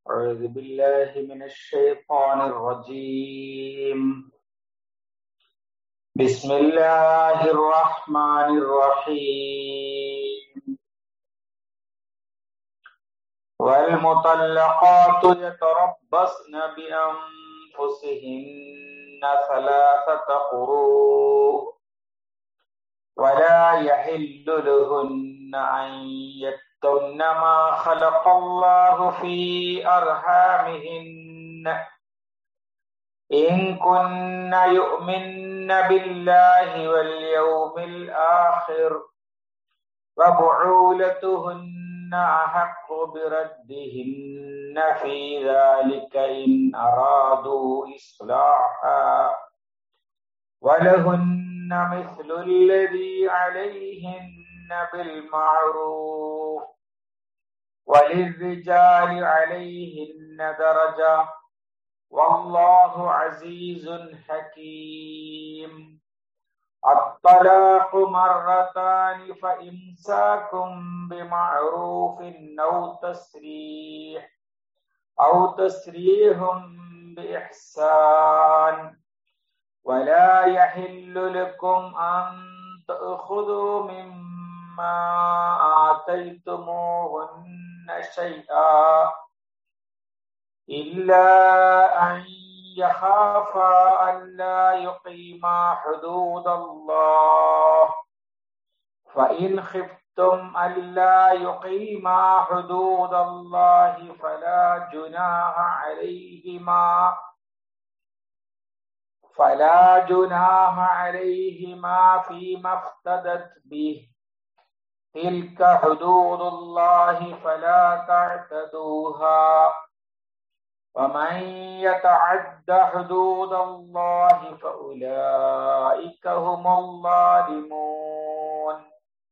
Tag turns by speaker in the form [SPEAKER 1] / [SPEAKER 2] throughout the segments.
[SPEAKER 1] أعوذ بالله من الشيطان الرجيم بسم الله الرحمن الرحيم والمطلقات يتربصن بأنفسهن ثلاثة قروء ولا يحل لهن أن يكتمن ما خلق الله في أرحامهن إن كن يؤمن بالله واليوم الآخر وبعولتهن أحق بردهن في ذلك إن أرادوا إصلاحا ولهن مثل الذي عليهن بالمعروف وللرجال عليهن درجة والله عزيز حكيم الطلاق مرتان فإمساك بمعروف أو تسريح أو تسريح بإحسان ولا يحل لكم أن تأخذوا مما آتيتموهن شيئا إلا أن يخافا ألا يقيما حدود الله فإن خفتم ألا يقيما حدود الله فلا جناح عليهما فلا جناح عليهما فيما افتدت به تلك حدود الله فلا تعتدوها ومن يتعد حدود الله فأولئك هم الظالمون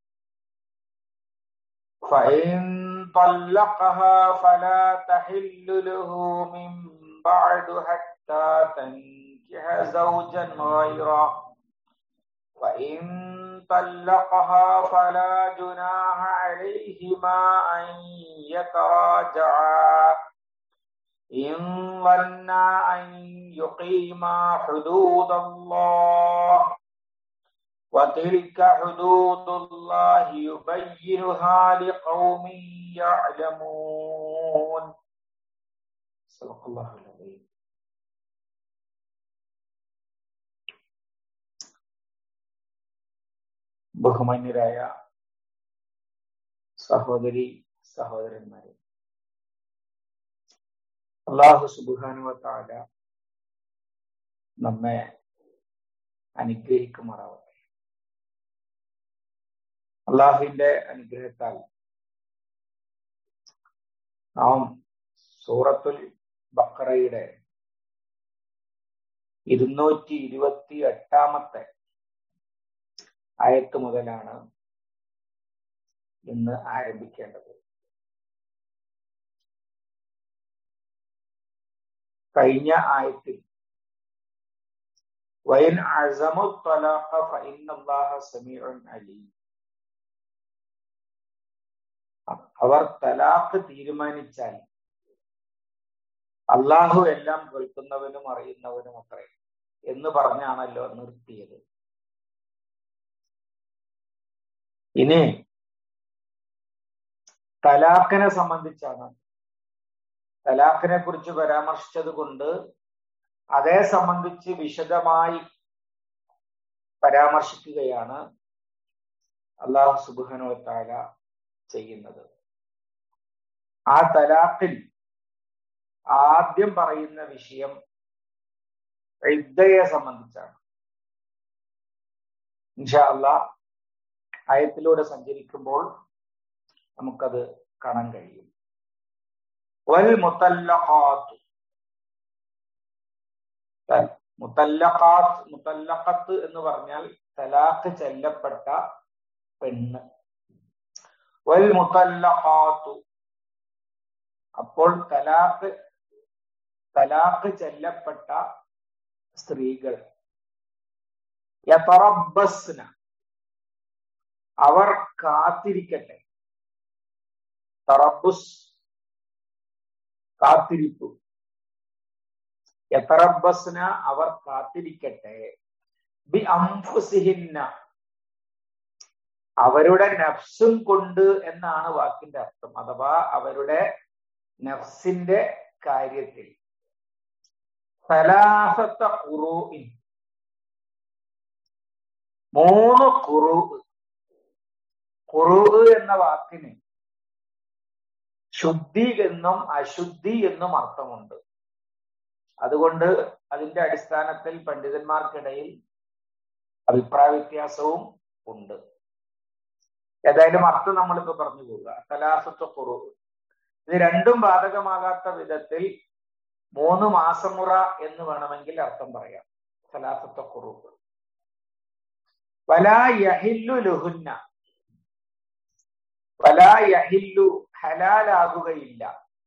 [SPEAKER 1] فإن طلقها فلا تحل له من بعد حتى تنكح زوجا غيره وإن طلقها فلا جناح عليهما أن يتراجعا إن ظنا أن يقيما حدود الله وتلك حدود الله يبينها لقوم يعلمون صدق الله العظيم ബഹുമാന്യരായ സഹോദരി സഹോദരന്മാരെ അള്ളാഹു സുബാനുവത്താല നമ്മെ അനുഗ്രഹിക്കുമാറാവട്ടെ അള്ളാഹുവിന്റെ അനുഗ്രഹത്താൽ നാം സൂറത്തുൽ ബക്കറയുടെ ഇരുന്നൂറ്റി ഇരുപത്തി എട്ടാമത്തെ ആയത്ത് മുതലാണ് ഇന്ന് ആരംഭിക്കേണ്ടത് കഴിഞ്ഞ ആയത്തിൽ വൈൻ അസമു തലാഖ ഫഇന്നല്ലാഹ സമീഉൻ അലീം അവർ തലാഖ് തീരുമാനിച്ചാൽ അള്ളാഹു എല്ലാം കേൾക്കുന്നവനും അറിയുന്നവനും അത്രേ എന്ന് പറഞ്ഞാണല്ലോ നിർത്തിയത് ഇനി തലാഖിനെ സംബന്ധിച്ചാണ് തലാഖിനെ കുറിച്ച് പരാമർശിച്ചത് കൊണ്ട് അതേ സംബന്ധിച്ച് വിശദമായി പരാമർശിക്കുകയാണ് അള്ളാഹു സുബാനോ താല ചെയ്യുന്നത് ആ തലാഖിൽ ആദ്യം പറയുന്ന വിഷയം ഇദ്ദയെ സംബന്ധിച്ചാണ് ഇൻഷാ അള്ളാ ആയത്തിലൂടെ സഞ്ചരിക്കുമ്പോൾ നമുക്കത് കാണാൻ കഴിയും വൽ മുത്തല്ലഖാത്ത് മുത്തല്ലഖാത്ത് മുത്തല്ലഖത്ത് എന്ന് പറഞ്ഞാൽ തലാഖ് ചെല്ലപ്പെട്ട പെണ്ണ് വൽ മുത്തല്ലഖാത്തു അപ്പോൾ തലാഖ് തലാഖ് ചെല്ലപ്പെട്ട സ്ത്രീകൾ യതറബസ്ന അവർ കാത്തിരിക്കട്ടെ തറബുസ് കാത്തിരിപ്പ് എത്തറബസ്ന അവർ കാത്തിരിക്കട്ടെ ബി അംഫുസിഹിന്ന അവരുടെ നഫ്സും കൊണ്ട് എന്നാണ് വാക്കിന്റെ അർത്ഥം അഥവാ അവരുടെ നഫ്സിന്റെ കാര്യത്തിൽ സലാസത്ത ഖുറൂഇൻ മൂന്ന് ഖുറൂ ഖുറൂ എന്ന വാക്കിന് ശുദ്ധി എന്നും അശുദ്ധി എന്നും അർത്ഥമുണ്ട് അതുകൊണ്ട് അതിന്റെ അടിസ്ഥാനത്തിൽ പണ്ഡിതന്മാർക്കിടയിൽ അഭിപ്രായ വ്യത്യാസവും ഉണ്ട് ഏതായാലും അർത്ഥം നമ്മളിപ്പോ പറഞ്ഞു പോവുക സലാസത്വ കുറു ഇത് രണ്ടും ബാധകമാകാത്ത വിധത്തിൽ മൂന്ന് മാസമുറ എന്ന് വേണമെങ്കിൽ അർത്ഥം പറയാം സലാസത്വ കുറു വലാ യഹില്ലു ലുഹുന്ന വലാ യഹില്ലു ഹലാലാകുകയില്ല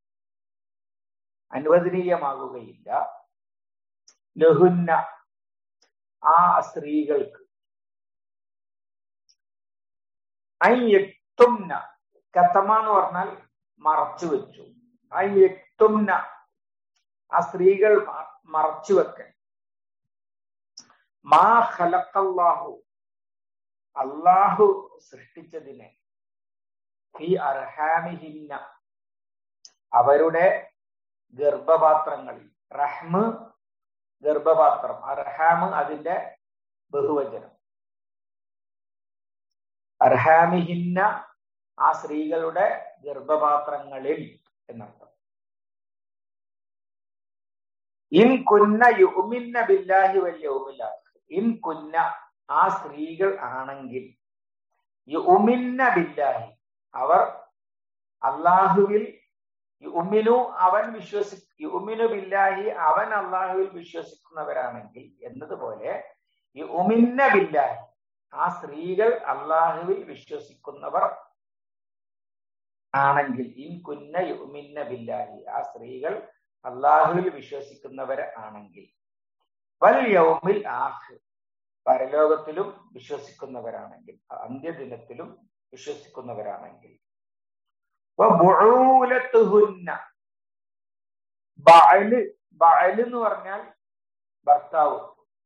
[SPEAKER 1] അനുവദനീയമാകുകയില്ല ലഹുന്ന ആ സ്ത്രീകൾക്ക് അയ്യത്തുംന കത്തമ എന്ന് പറഞ്ഞാൽ മറച്ചു വെച്ചു അയ്യത്തുംന ആ സ്ത്രീകൾ മറച്ചു വെക്കൽ മാ ഖലഖല്ലാഹു അള്ളാഹു സൃഷ്ടിച്ചതിനെ ഈ അർഹാമിഹിന്ന അവരുടെ ഗർഭപാത്രങ്ങളിൽ റഹ്മ് ഗർഭപാത്രം അർഹാമ് അതിന്റെ ബഹുവചനം അർഹാമിഹിന്ന ആ സ്ത്രീകളുടെ ഗർഭപാത്രങ്ങളിൽ എന്നർത്ഥം ഇൻ കുന്ന യുമിന്ന ബില്ലാഹി വല്യവുമില്ല ഇൻ കുന്ന ആ സ്ത്രീകൾ ആണെങ്കിൽ യുമിന്ന ബില്ലാഹി അവർ അള്ളാഹുവിൽ യുമിനു അവൻ വിശ്വസി യുമിനു ബില്ലാഹി അവൻ അള്ളാഹുവിൽ വിശ്വസിക്കുന്നവരാണെങ്കിൽ എന്നതുപോലെ യുമിന്ന ബില്ലാഹി ആ സ്ത്രീകൾ അള്ളാഹുവിൽ വിശ്വസിക്കുന്നവർ ആണെങ്കിൽ ഇൻ കുന്ന യുമിന്ന ബില്ലാഹി ആ സ്ത്രീകൾ അള്ളാഹുവിൽ വിശ്വസിക്കുന്നവർ ആണെങ്കിൽ വൽ യൗമിൽ ആഖ് പരലോകത്തിലും വിശ്വസിക്കുന്നവരാണെങ്കിൽ അന്ത്യദിനത്തിലും വിശ്വസിക്കുന്നവരാണെങ്കിൽ ബഅല് ബഅല് എന്ന് പറഞ്ഞാൽ ഭർത്താവ്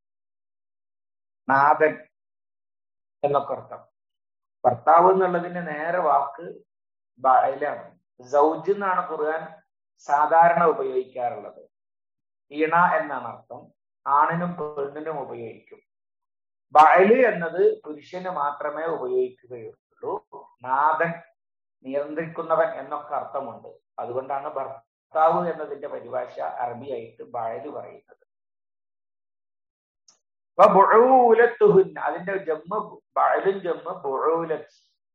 [SPEAKER 1] നാഥൻ എന്നൊക്കെ അർത്ഥം ഭർത്താവ് എന്നുള്ളതിന്റെ നേരെ വാക്ക് ബഅലാണ് സൗജ് എന്നാണ് ഖുർആൻ സാധാരണ ഉപയോഗിക്കാറുള്ളത് ഈണ എന്നാണ് അർത്ഥം ആണിനും പെണ്ണിനും ഉപയോഗിക്കും ബഅല് എന്നത് പുരുഷന് മാത്രമേ ഉപയോഗിക്കുകയുള്ളൂ നാഥൻ നിയന്ത്രിക്കുന്നവൻ എന്നൊക്കെ അർത്ഥമുണ്ട് അതുകൊണ്ടാണ് ഭർത്താവ് എന്നതിന്റെ പരിഭാഷ അറബിയായിട്ട് ബഴല് പറയുന്നത് അപ്പൊ ബുഴൂലത്തുഹുന്ന അതിന്റെ ജമ്മ് ബഴലും ജമ്മ് ബുഴൂലത്ത്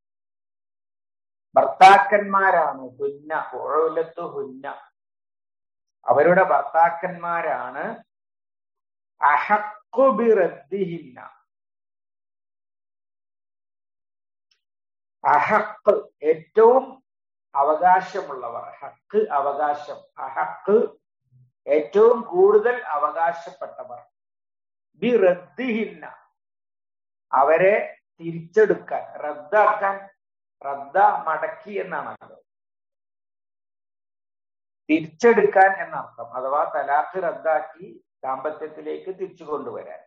[SPEAKER 1] ഭർത്താക്കന്മാരാണ് ഹുന്ന ബുഴൂലത്തു ഹുന്ന അവരുടെ ഭർത്താക്കന്മാരാണ് അഹക്കുബിറദ്ദിഹിന്ന അഹക്ക് ഏറ്റവും അവകാശമുള്ളവർ ഹക്ക് അവകാശം അഹക്ക് ഏറ്റവും കൂടുതൽ അവകാശപ്പെട്ടവർ ബി റദ്ദിഹിന്ന അവരെ തിരിച്ചെടുക്കാൻ റദ്ദാക്കാൻ റദ്ദ മടക്കി എന്നാണല്ലോ തിരിച്ചെടുക്കാൻ എന്നർത്ഥം അഥവാ തലാഖ് റദ്ദാക്കി ദാമ്പത്യത്തിലേക്ക് തിരിച്ചു കൊണ്ടുവരാൻ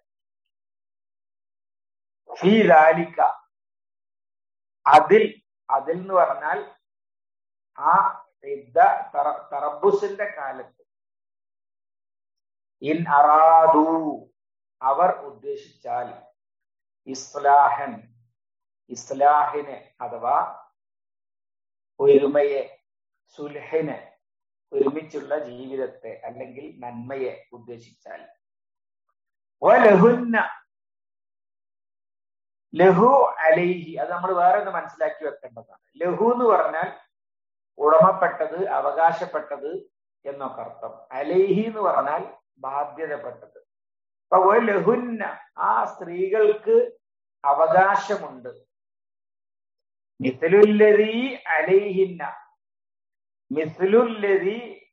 [SPEAKER 1] ഫീ ലാലിക്ക അതിൽ അതിൽ എന്ന് പറഞ്ഞാൽ ആ യുദ്ധ തറബുസിന്റെ കാലത്ത് ഇൻ അറാദു അവർ ഉദ്ദേശിച്ചാൽ ഇസ്ലാഹൻ ഇസ്ലാഹിനെ അഥവാ ഒരുമയെ സുൽഹിനെ ഒരുമിച്ചുള്ള ജീവിതത്തെ അല്ലെങ്കിൽ നന്മയെ ഉദ്ദേശിച്ചാൽ ലഹുന്ന ലഹു അലൈഹി അത് നമ്മൾ വേറെ ഒന്ന് മനസ്സിലാക്കി വെക്കേണ്ടതാണ് ലഹു എന്ന് പറഞ്ഞാൽ ഉടമപ്പെട്ടത് അവകാശപ്പെട്ടത് എന്നൊക്കെ അർത്ഥം അലൈഹി എന്ന് പറഞ്ഞാൽ ബാധ്യതപ്പെട്ടത് അപ്പൊ ലഹുന്ന ആ സ്ത്രീകൾക്ക് അവകാശമുണ്ട് മിഥലുല്ലതി അലൈഹിന്ന മിഥലുല്ലതി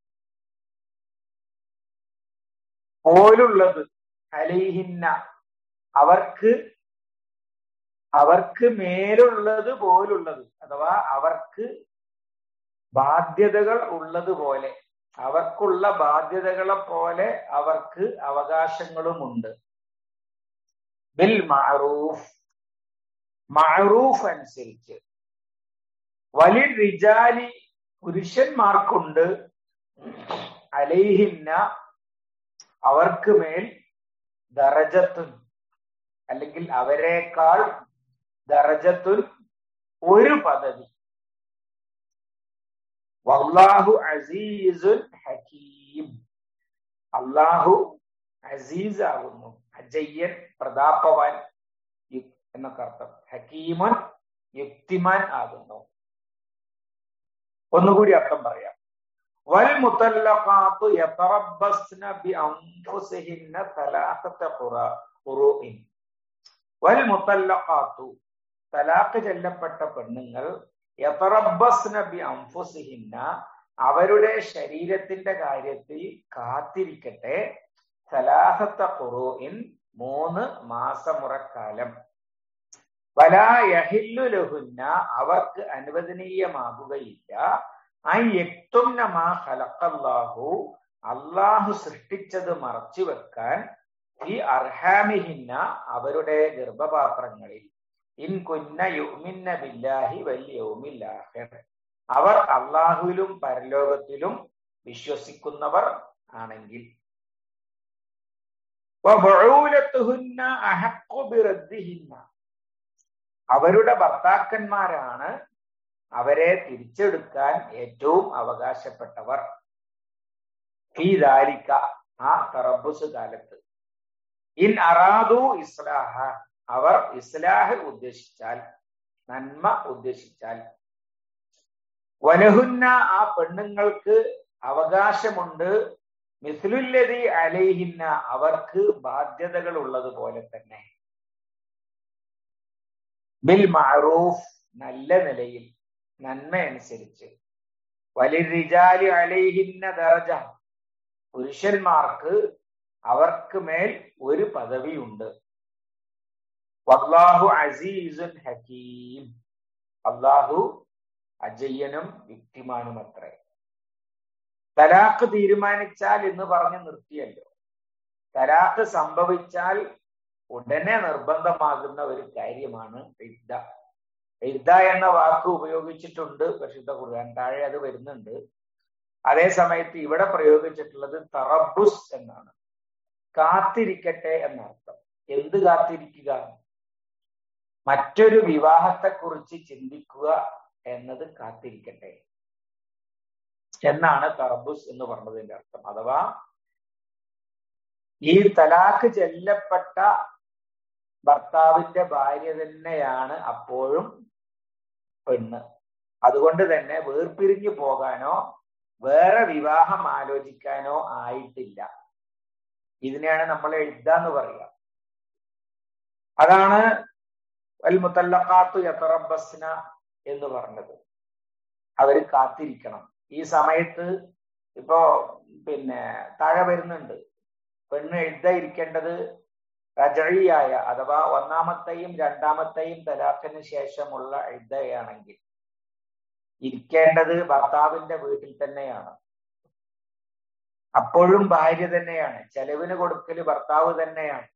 [SPEAKER 1] പോലുള്ളത് അലൈഹിന്ന അവർക്ക് അവർക്ക് മേലുള്ളത് പോലുള്ളത് അഥവാ അവർക്ക് ബാധ്യതകൾ ഉള്ളതുപോലെ അവർക്കുള്ള ബാധ്യതകളെ പോലെ അവർക്ക് അവകാശങ്ങളുമുണ്ട് ബിൽ മഅറൂഫ് മഅറൂഫ് അനുസരിച്ച് വലി റിജാലി പുരുഷന്മാർക്കുണ്ട് അലൈഹിന്ന അവർക്ക് മേൽ ദറജത്തുൻ അല്ലെങ്കിൽ അവരെക്കാൾ ദറജത്തുൻ ഒരു പദവി വല്ലാഹു അസീസുൻ ഹക്കീം അള്ളാഹു അസീസ് ആകുന്നു അജയ്യൻ പ്രതാപവാൻ എന്നൊക്കെ അർത്ഥം ഹക്കീമൻ യുക്തിമാൻ ആകുന്നു ഒന്നുകൂടി അർത്ഥം പറയാം വൽ മുത്തല്ലഖാത്തു യതറബ്ബസ്ന ബി അൻഫുസിഹിന്ന തലാഖത ഖുറൂഇൻ വൽ മുത്തല്ലഖാത്തു തലാഖ് ചെല്ലപ്പെട്ട പെണ്ണുങ്ങൾ യതറബ്ബസ്ന ബി അൻഫുസിഹിന്ന അവരുടെ ശരീരത്തിന്റെ കാര്യത്തിൽ കാത്തിരിക്കട്ടെ സലാഹത്ത ഖുറൂഇൻ മൂന്ന് മാസമുറക്കാലം വലാ യഹില്ലു ലഹുന്ന അവർക്ക് അനുവദനീയമാകുകയില്ല ഖലഖല്ലാഹു അള്ളാഹു സൃഷ്ടിച്ചത് മറച്ചു വെക്കാൻ ഈ അർഹാമിഹിന്ന അവരുടെ ഗർഭപാത്രങ്ങളിൽ ഇൻ കുന്ന യുമിന്ന ബില്ലാഹി വല്യവുമില്ലാഹിർ അവർ അള്ളാഹുവിലും പരലോകത്തിലും വിശ്വസിക്കുന്നവർ ആണെങ്കിൽ അവരുടെ ഭർത്താക്കന്മാരാണ് അവരെ തിരിച്ചെടുക്കാൻ ഏറ്റവും അവകാശപ്പെട്ടവർ ഈ ദാലിക്ക ആ തറബുസ് കാലത്ത് ഇൻ അറാദു ഇസ്ലാഹ അവർ ഇസ്ലാഹ് ഉദ്ദേശിച്ചാൽ നന്മ ഉദ്ദേശിച്ചാൽ വലഹുന്ന ആ പെണ്ണുങ്ങൾക്ക് അവകാശമുണ്ട് മിസ്ലുല്ലതി അലൈഹിന്ന അവർക്ക് ബാധ്യതകൾ ഉള്ളതുപോലെ തന്നെ ബിൽ മാറൂഫ് നല്ല നിലയിൽ നന്മ അനുസരിച്ച് വലിരിജാലി അലൈഹിന്ന ദറജ പുരുഷന്മാർക്ക് അവർക്ക് മേൽ ഒരു പദവിയുണ്ട് വല്ലാഹു അസീസുൻ ഹക്കീം അള്ളാഹു അജയ്യനും യുക്തിമാനും അത്രേ തലാഖ് തീരുമാനിച്ചാൽ എന്ന് പറഞ്ഞ് നിർത്തിയല്ലോ തലാഖ് സംഭവിച്ചാൽ ഉടനെ നിർബന്ധമാകുന്ന ഒരു കാര്യമാണ് ഇദ്ദ ഇദ്ദ എന്ന വാക്ക് ഉപയോഗിച്ചിട്ടുണ്ട് പരിശുദ്ധ ഖുർആൻ താഴെ അത് വരുന്നുണ്ട് അതേ സമയത്ത് ഇവിടെ പ്രയോഗിച്ചിട്ടുള്ളത് തറബുസ് എന്നാണ് കാത്തിരിക്കട്ടെ എന്നർത്ഥം എന്ത് കാത്തിരിക്കുക മറ്റൊരു വിവാഹത്തെക്കുറിച്ച് ചിന്തിക്കുക എന്നത് കാത്തിരിക്കട്ടെ എന്നാണ് തറബുസ് എന്ന് പറഞ്ഞതിന്റെ അർത്ഥം അഥവാ ഈ തലാഖ് ചെല്ലപ്പെട്ട ഭർത്താവിന്റെ ഭാര്യ തന്നെയാണ് അപ്പോഴും പെണ്ണ് അതുകൊണ്ട് തന്നെ വേർപിരിഞ്ഞു പോകാനോ വേറെ വിവാഹം ആലോചിക്കാനോ ആയിട്ടില്ല ഇതിനെയാണ് നമ്മൾ എഴുതാന്ന് പറയുക അതാണ് അൽ മുത്തല്ലഖാത്തു യത്തറബസ്ന എന്ന് പറഞ്ഞത് അവർ കാത്തിരിക്കണം ഈ സമയത്ത് ഇപ്പോ പിന്നെ താഴെ വരുന്നുണ്ട് പെണ്ണ് എഴുത ഇരിക്കേണ്ടത് രജഴിയായ അഥവാ ഒന്നാമത്തെയും രണ്ടാമത്തെയും തലാഖിന് ശേഷമുള്ള എഴുതയാണെങ്കിൽ ഇരിക്കേണ്ടത് ഭർത്താവിന്റെ വീട്ടിൽ തന്നെയാണ് അപ്പോഴും ഭാര്യ തന്നെയാണ് ചെലവിന് കൊടുക്കല് ഭർത്താവ് തന്നെയാണ്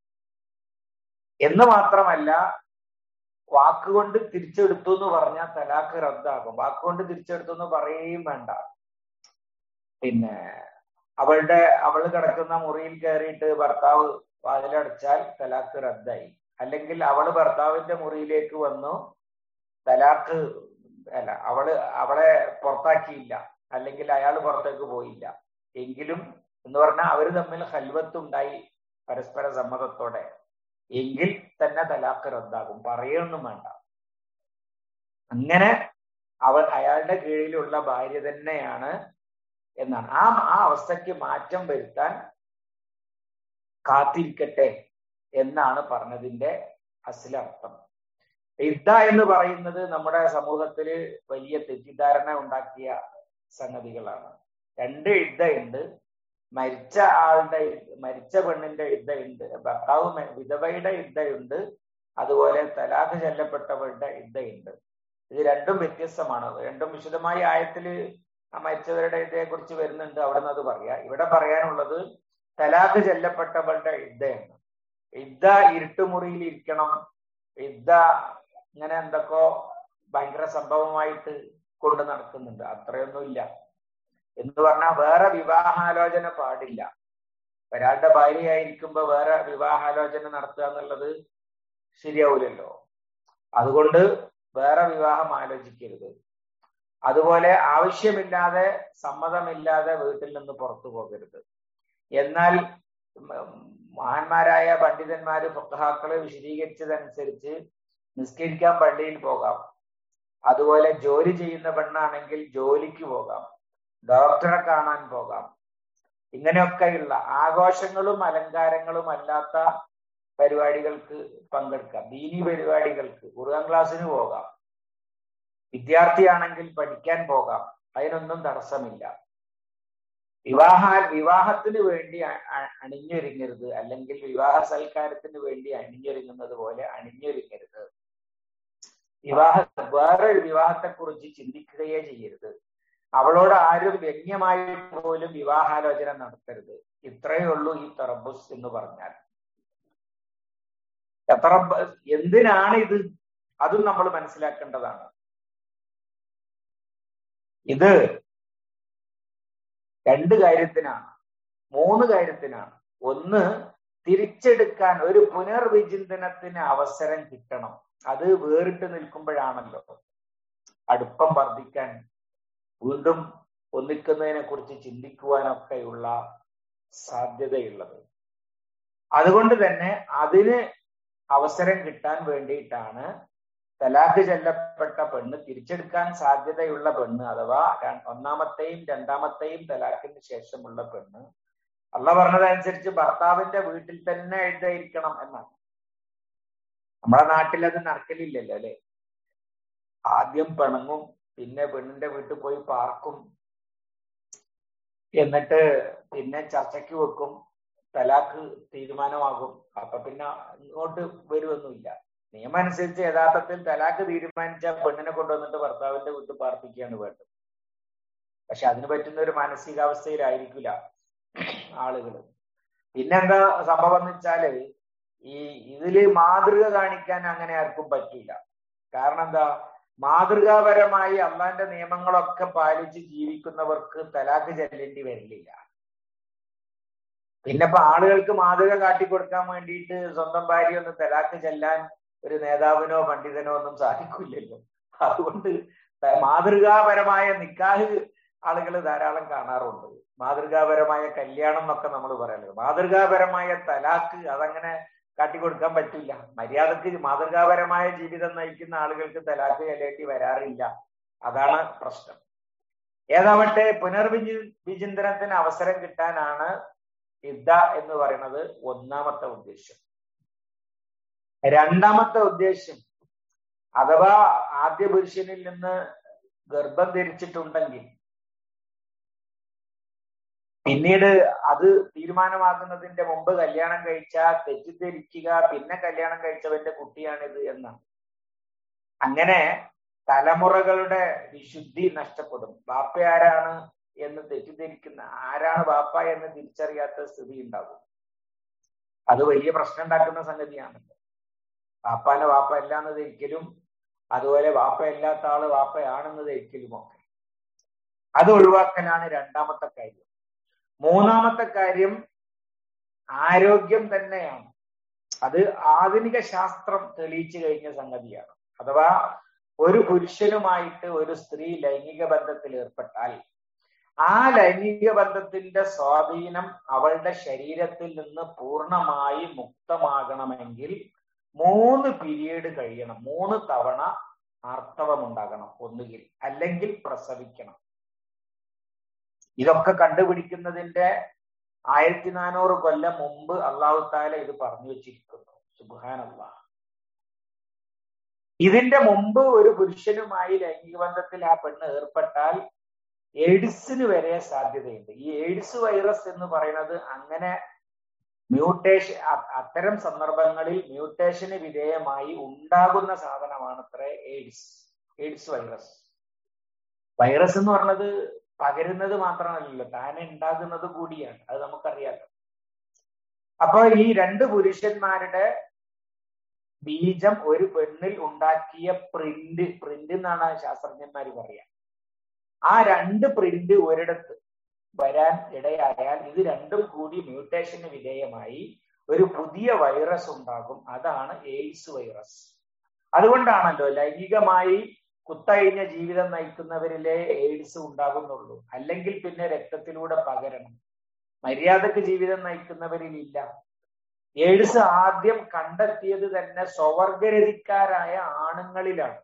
[SPEAKER 1] എന്ന് മാത്രമല്ല വാക്കുകൊണ്ട് തിരിച്ചെടുത്തു എന്ന് പറഞ്ഞാൽ തലാഖ് റദ്ദാകും വാക്കുകൊണ്ട് തിരിച്ചെടുത്തു എന്ന് പറയുകയും വേണ്ട പിന്നെ അവളുടെ അവൾ കിടക്കുന്ന മുറിയിൽ കയറിയിട്ട് ഭർത്താവ് വാതിലടച്ചാൽ തലാഖ് റദ്ദായി അല്ലെങ്കിൽ അവള് ഭർത്താവിന്റെ മുറിയിലേക്ക് വന്നു തലാഖ് അല്ല അവള് അവളെ പുറത്താക്കിയില്ല അല്ലെങ്കിൽ അയാൾ പുറത്തേക്ക് പോയില്ല എങ്കിലും എന്ന് പറഞ്ഞാൽ അവര് തമ്മിൽ ഹൽവത്തുണ്ടായി പരസ്പര സമ്മതത്തോടെ എങ്കിൽ തന്നെ തലാഖ് റദ്ദാകും പറയൊന്നും വേണ്ട അങ്ങനെ അവൾ അയാളുടെ കീഴിലുള്ള ഭാര്യ തന്നെയാണ് എന്നാണ് ആ ആ അവസ്ഥയ്ക്ക് മാറ്റം വരുത്താൻ കാത്തിരിക്കട്ടെ എന്നാണ് പറഞ്ഞതിന്റെ അസിലർത്ഥം ഇദ്ദ എന്ന് പറയുന്നത് നമ്മുടെ സമൂഹത്തിൽ വലിയ തെറ്റിദ്ധാരണ ഉണ്ടാക്കിയ സംഗതികളാണ് രണ്ട് ഇദ്ദയുണ്ട് മരിച്ച ആളുടെ മരിച്ച പെണ്ണിന്റെ ഇദ്ദയുണ്ട് ഭർത്താവ് വിധവയുടെ ഇദ്ദയുണ്ട് അതുപോലെ തലാഖ് ചെല്ലപ്പെട്ടവരുടെ ഇദ്ദയുണ്ട് ഇത് രണ്ടും വ്യത്യസ്തമാണ് രണ്ടും വിശദമായി ആയത്തിൽ ആ മരിച്ചവരുടെ ഇതയെ കുറിച്ച് വരുന്നുണ്ട് അവിടെ നിന്ന് അത് പറയാ ഇവിടെ പറയാനുള്ളത് തലാഖ് ചെല്ലപ്പെട്ടവളുടെ ഇദ്ദയാണ് ഇദ്ദ ഇരുട്ടുമുറിയിൽ ഇരിക്കണം ഇദ്ദ ഇങ്ങനെ എന്തൊക്കെയോ ഭയങ്കര സംഭവമായിട്ട് കൊണ്ട് നടക്കുന്നുണ്ട് അത്രയൊന്നുമില്ല എന്ന് പറഞ്ഞാൽ വേറെ വിവാഹാലോചന പാടില്ല ഒരാളുടെ ഭാര്യയായിരിക്കുമ്പോ വേറെ വിവാഹാലോചന നടത്തുക എന്നുള്ളത് ശരിയാവൂലല്ലോ അതുകൊണ്ട് വേറെ വിവാഹം ആലോചിക്കരുത് അതുപോലെ ആവശ്യമില്ലാതെ സമ്മതമില്ലാതെ വീട്ടിൽ നിന്ന് പുറത്തു പോകരുത് എന്നാൽ മഹാന്മാരായ പണ്ഡിതന്മാര് ഫുക്കഹാക്കള് വിശദീകരിച്ചതനുസരിച്ച് നിസ്കരിക്കാൻ പള്ളിയിൽ പോകാം അതുപോലെ ജോലി ചെയ്യുന്ന പെണ്ണാണെങ്കിൽ ജോലിക്ക് പോകാം ഡോക്ടറെ കാണാൻ പോകാം ഇങ്ങനെയൊക്കെയുള്ള ആഘോഷങ്ങളും അലങ്കാരങ്ങളും അല്ലാത്ത പരിപാടികൾക്ക് പങ്കെടുക്കാം ദീനി പരിപാടികൾക്ക് ഖുർആൻ ക്ലാസ്സിന് പോകാം വിദ്യാർത്ഥിയാണെങ്കിൽ പഠിക്കാൻ പോകാം അതിനൊന്നും തടസ്സമില്ല വിവാഹ വിവാഹത്തിന് വേണ്ടി അണിഞ്ഞൊരുങ്ങരുത് അല്ലെങ്കിൽ വിവാഹ സൽക്കാരത്തിന് വേണ്ടി അണിഞ്ഞൊരുങ്ങുന്നത് പോലെ അണിഞ്ഞൊരുങ്ങരുത് വിവാഹ വേറൊരു വിവാഹത്തെക്കുറിച്ച് ചിന്തിക്കുകയേ ചെയ്യരുത് അവളോട് ആരും വ്യംഗ്യമായിട്ട് പോലും വിവാഹാലോചന നടത്തരുത് ഇത്രയേ ഉള്ളൂ ഈ തറബുസ് എന്ന് പറഞ്ഞാൽ എത്ര എന്തിനാണ് ഇത് അതും നമ്മൾ മനസ്സിലാക്കേണ്ടതാണ് ഇത് രണ്ട് കാര്യത്തിനാണ് മൂന്ന് കാര്യത്തിനാണ് ഒന്ന് തിരിച്ചെടുക്കാൻ ഒരു പുനർവിചിന്തനത്തിന് അവസരം കിട്ടണം അത് വേറിട്ട് നിൽക്കുമ്പോഴാണല്ലോ അടുപ്പം വർദ്ധിക്കാൻ വീണ്ടും ഒന്നിക്കുന്നതിനെ കുറിച്ച് ചിന്തിക്കുവാനൊക്കെയുള്ള സാധ്യതയുള്ളത് അതുകൊണ്ട് തന്നെ അതിന് അവസരം കിട്ടാൻ വേണ്ടിയിട്ടാണ് തലാഖ് ചെല്ലപ്പെട്ട പെണ്ണ് തിരിച്ചെടുക്കാൻ സാധ്യതയുള്ള പെണ്ണ് അഥവാ ഒന്നാമത്തെയും രണ്ടാമത്തെയും തലാഖിന് ശേഷമുള്ള പെണ്ണ് അള്ള പറഞ്ഞതനുസരിച്ച് ഭർത്താവിന്റെ വീട്ടിൽ തന്നെ എഴുതായിരിക്കണം എന്നാണ് നമ്മുടെ നാട്ടിൽ അത് നടക്കലില്ലല്ലോ അല്ലെ ആദ്യം പിണങ്ങും പിന്നെ പെണ്ണിന്റെ വീട്ടിൽ പോയി പാർക്കും എന്നിട്ട് പിന്നെ ചർച്ചയ്ക്ക് വെക്കും തലാഖ് തീരുമാനമാകും അപ്പൊ പിന്നെ ഇങ്ങോട്ട് വരുമൊന്നുമില്ല നിയമം അനുസരിച്ച് യഥാർത്ഥത്തിൽ തലാഖ് തീരുമാനിച്ച പെണ്ണിനെ കൊണ്ടുവന്നിട്ട് ഭർത്താവിന്റെ വീട്ടിൽ പാർപ്പിക്കുകയാണ് വേണ്ടത് പക്ഷെ അതിന് പറ്റുന്ന ഒരു മാനസികാവസ്ഥയിലായിരിക്കില്ല ആളുകൾ പിന്നെന്താ സംഭവം എന്ന് വെച്ചാല് ഈ ഇതില് മാതൃക കാണിക്കാൻ അങ്ങനെ ആർക്കും പറ്റില്ല കാരണം എന്താ മാതൃകാപരമായി അള്ളാന്റെ നിയമങ്ങളൊക്കെ പാലിച്ച് ജീവിക്കുന്നവർക്ക് തലാഖ് ചെല്ലേണ്ടി വരില്ല പിന്നെ ഇപ്പൊ ആളുകൾക്ക് മാതൃക കാട്ടിക്കൊടുക്കാൻ വേണ്ടിയിട്ട് സ്വന്തം ഭാര്യ ഒന്ന് തലാഖ് ചെല്ലാൻ ഒരു നേതാവിനോ പണ്ഡിതനോ ഒന്നും സാധിക്കില്ലല്ലോ അതുകൊണ്ട് മാതൃകാപരമായ നിക്കാഹ് ആളുകൾ ധാരാളം കാണാറുണ്ട് മാതൃകാപരമായ കല്യാണം എന്നൊക്കെ നമ്മൾ പറയുന്നത് മാതൃകാപരമായ തലാക്ക് അതങ്ങനെ കാട്ടിക്കൊടുക്കാൻ പറ്റില്ല മര്യാദക്ക് മാതൃകാപരമായ ജീവിതം നയിക്കുന്ന ആളുകൾക്ക് തലാക്ക് ചെല്ലേണ്ടി വരാറില്ല അതാണ് പ്രശ്നം ഏതാവട്ടെ പുനർവിചി വിചിന്തനത്തിന് അവസരം കിട്ടാനാണ് ഇദ്ദ എന്ന് പറയുന്നത് ഒന്നാമത്തെ ഉദ്ദേശം രണ്ടാമത്തെ ഉദ്ദേശ്യം അഥവാ ആദ്യ പുരുഷനിൽ നിന്ന് ഗർഭം ധരിച്ചിട്ടുണ്ടെങ്കിൽ പിന്നീട് അത് തീരുമാനമാകുന്നതിന്റെ മുമ്പ് കല്യാണം കഴിച്ചാൽ തെറ്റിദ്ധരിക്കുക പിന്നെ കല്യാണം കഴിച്ചവന്റെ കുട്ടിയാണിത് എന്നാണ് അങ്ങനെ തലമുറകളുടെ വിശുദ്ധി നഷ്ടപ്പെടും ബാപ്പ ആരാണ് എന്ന് തെറ്റിദ്ധരിക്കുന്ന ആരാണ് ബാപ്പ എന്ന് തിരിച്ചറിയാത്ത സ്ഥിതി ഉണ്ടാകും അത് വലിയ പ്രശ്നം ഉണ്ടാക്കുന്ന സംഗതിയാണ് വാപ്പാനെ വാപ്പ അല്ലാന്ന് ധരിക്കലും അതുപോലെ വാപ്പ അല്ലാത്ത ആള് വാപ്പയാണെന്ന് ധരിക്കലും ഒക്കെ അത് ഒഴിവാക്കലാണ് രണ്ടാമത്തെ കാര്യം മൂന്നാമത്തെ കാര്യം ആരോഗ്യം തന്നെയാണ് അത് ആധുനിക ശാസ്ത്രം തെളിയിച്ചു കഴിഞ്ഞ സംഗതിയാണ് അഥവാ ഒരു പുരുഷനുമായിട്ട് ഒരു സ്ത്രീ ലൈംഗിക ബന്ധത്തിൽ ഏർപ്പെട്ടാൽ ആ ലൈംഗിക ബന്ധത്തിന്റെ സ്വാധീനം അവളുടെ ശരീരത്തിൽ നിന്ന് പൂർണ്ണമായി മുക്തമാകണമെങ്കിൽ മൂന്ന് പീരീഡ് കഴിയണം മൂന്ന് തവണ ആർത്തവം ഉണ്ടാകണം ഒന്നുകിൽ അല്ലെങ്കിൽ പ്രസവിക്കണം ഇതൊക്കെ കണ്ടുപിടിക്കുന്നതിന്റെ ആയിരത്തി നാനൂറ് കൊല്ലം മുമ്പ് അള്ളാഹു താല ഇത് പറഞ്ഞു വെച്ചിരിക്കുന്നു സുബാൻ അള്ളാഹ് ഇതിന്റെ മുമ്പ് ഒരു പുരുഷനുമായി ലൈംഗിക ബന്ധത്തിൽ ആ പെണ്ണ് ഏർപ്പെട്ടാൽ എയ്ഡ്സിന് വരെ സാധ്യതയുണ്ട് ഈ എയ്ഡ്സ് വൈറസ് എന്ന് പറയുന്നത് അങ്ങനെ മ്യൂട്ടേഷൻ അത്തരം സന്ദർഭങ്ങളിൽ മ്യൂട്ടേഷന് വിധേയമായി ഉണ്ടാകുന്ന സാധനമാണ് അത്ര എയ്ഡ്സ് എയ്ഡ്സ് വൈറസ് വൈറസ് എന്ന് പറഞ്ഞത് പകരുന്നത് മാത്രമല്ലല്ലോ താനെ ഉണ്ടാകുന്നത് കൂടിയാണ് അത് നമുക്കറിയാലോ അപ്പൊ ഈ രണ്ട് പുരുഷന്മാരുടെ ബീജം ഒരു പെണ്ണിൽ ഉണ്ടാക്കിയ പ്രിന്റ് പ്രിന്റ് എന്നാണ് ശാസ്ത്രജ്ഞന്മാർ പറയാ ആ രണ്ട് പ്രിന്റ് ഒരിടത്ത് വരാൻ ഇടയായാൽ ഇത് രണ്ടും കൂടി മ്യൂട്ടേഷന് വിധേയമായി ഒരു പുതിയ വൈറസ് ഉണ്ടാകും അതാണ് എയ്ഡ്സ് വൈറസ് അതുകൊണ്ടാണല്ലോ ലൈംഗികമായി കുത്തഴിഞ്ഞ ജീവിതം നയിക്കുന്നവരിലെ എയ്ഡ്സ് ഉണ്ടാകുന്നുള്ളൂ അല്ലെങ്കിൽ പിന്നെ രക്തത്തിലൂടെ പകരണം മര്യാദക്ക് ജീവിതം നയിക്കുന്നവരിലില്ല എയ്ഡ്സ് ആദ്യം കണ്ടെത്തിയത് തന്നെ സ്വവർഗരതിക്കാരായ ആണുങ്ങളിലാണ്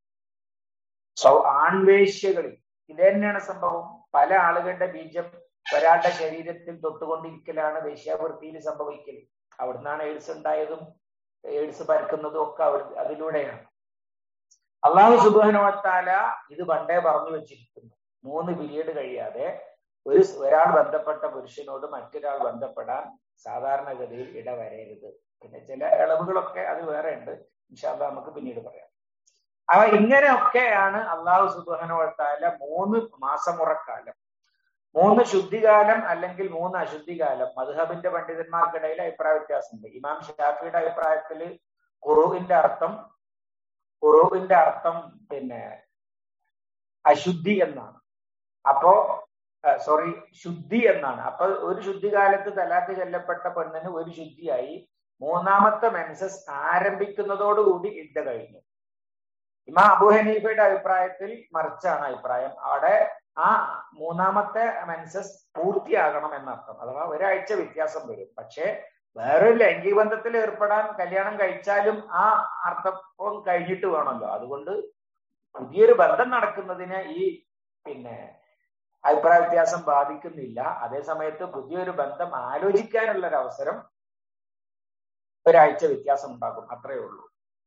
[SPEAKER 1] ആൺവേശ്യകളിൽ ഇത് തന്നെയാണ് സംഭവം പല ആളുകളുടെ ബീജം ഒരാളുടെ ശരീരത്തിൽ തൊട്ടുകൊണ്ടിരിക്കലാണ് വേശ്യാവൃത്തിയിൽ സംഭവിക്കൽ അവിടുന്നാണ് എയ്ഡ്സ് ഉണ്ടായതും എയ്ഡ്സ് പരക്കുന്നതും ഒക്കെ അവിടെ അതിലൂടെയാണ് അള്ളാഹു സുബാനുവത്താല ഇത് പണ്ടേ പറഞ്ഞു വെച്ചിരിക്കുന്നു മൂന്ന് പീരീഡ് കഴിയാതെ ഒരു ഒരാൾ ബന്ധപ്പെട്ട പുരുഷനോട് മറ്റൊരാൾ ബന്ധപ്പെടാൻ സാധാരണഗതിയിൽ ഇടവരരുത് പിന്നെ ചില ഇളവുകളൊക്കെ അത് വേറെ ഉണ്ട് ഇൻഷാല്ല നമുക്ക് പിന്നീട് പറയാം അവ ഇങ്ങനെയൊക്കെയാണ് അള്ളാഹു സുബാനുവത്താല മൂന്ന് മാസമുറക്കാലം മൂന്ന് ശുദ്ധികാലം അല്ലെങ്കിൽ മൂന്ന് അശുദ്ധികാലം മധുഹബിന്റെ പണ്ഡിതന്മാർക്കിടയിൽ അഭിപ്രായ വ്യത്യാസമുണ്ട് ഇമാം ഷാഫിയുടെ അഭിപ്രായത്തിൽ ഖുറൂവിന്റെ അർത്ഥം ഖുറൂവിന്റെ അർത്ഥം പിന്നെ അശുദ്ധി എന്നാണ് അപ്പോ സോറി ശുദ്ധി എന്നാണ് അപ്പൊ ഒരു ശുദ്ധികാലത്ത് തലാക്ക് ചെല്ലപ്പെട്ട പെണ്ണിന് ഒരു ശുദ്ധിയായി മൂന്നാമത്തെ മെൻസസ് ആരംഭിക്കുന്നതോടുകൂടി ഇഡ കഴിഞ്ഞു ഇമാ അബു ഹനീഫയുടെ അഭിപ്രായത്തിൽ മറിച്ചാണ് അഭിപ്രായം അവിടെ ആ മൂന്നാമത്തെ മെൻസസ് പൂർത്തിയാകണം എന്നർത്ഥം അഥവാ ഒരാഴ്ച വ്യത്യാസം വരും പക്ഷേ വേറൊരു ലൈംഗിക ബന്ധത്തിൽ ഏർപ്പെടാൻ കല്യാണം കഴിച്ചാലും ആ അർത്ഥം കഴിഞ്ഞിട്ട് വേണമല്ലോ അതുകൊണ്ട് പുതിയൊരു ബന്ധം നടക്കുന്നതിന് ഈ പിന്നെ അഭിപ്രായ വ്യത്യാസം ബാധിക്കുന്നില്ല അതേ സമയത്ത് പുതിയൊരു ബന്ധം ആലോചിക്കാനുള്ള ഒരു അവസരം ഒരാഴ്ച വ്യത്യാസം ഉണ്ടാകും അത്രയേ ഉള്ളൂ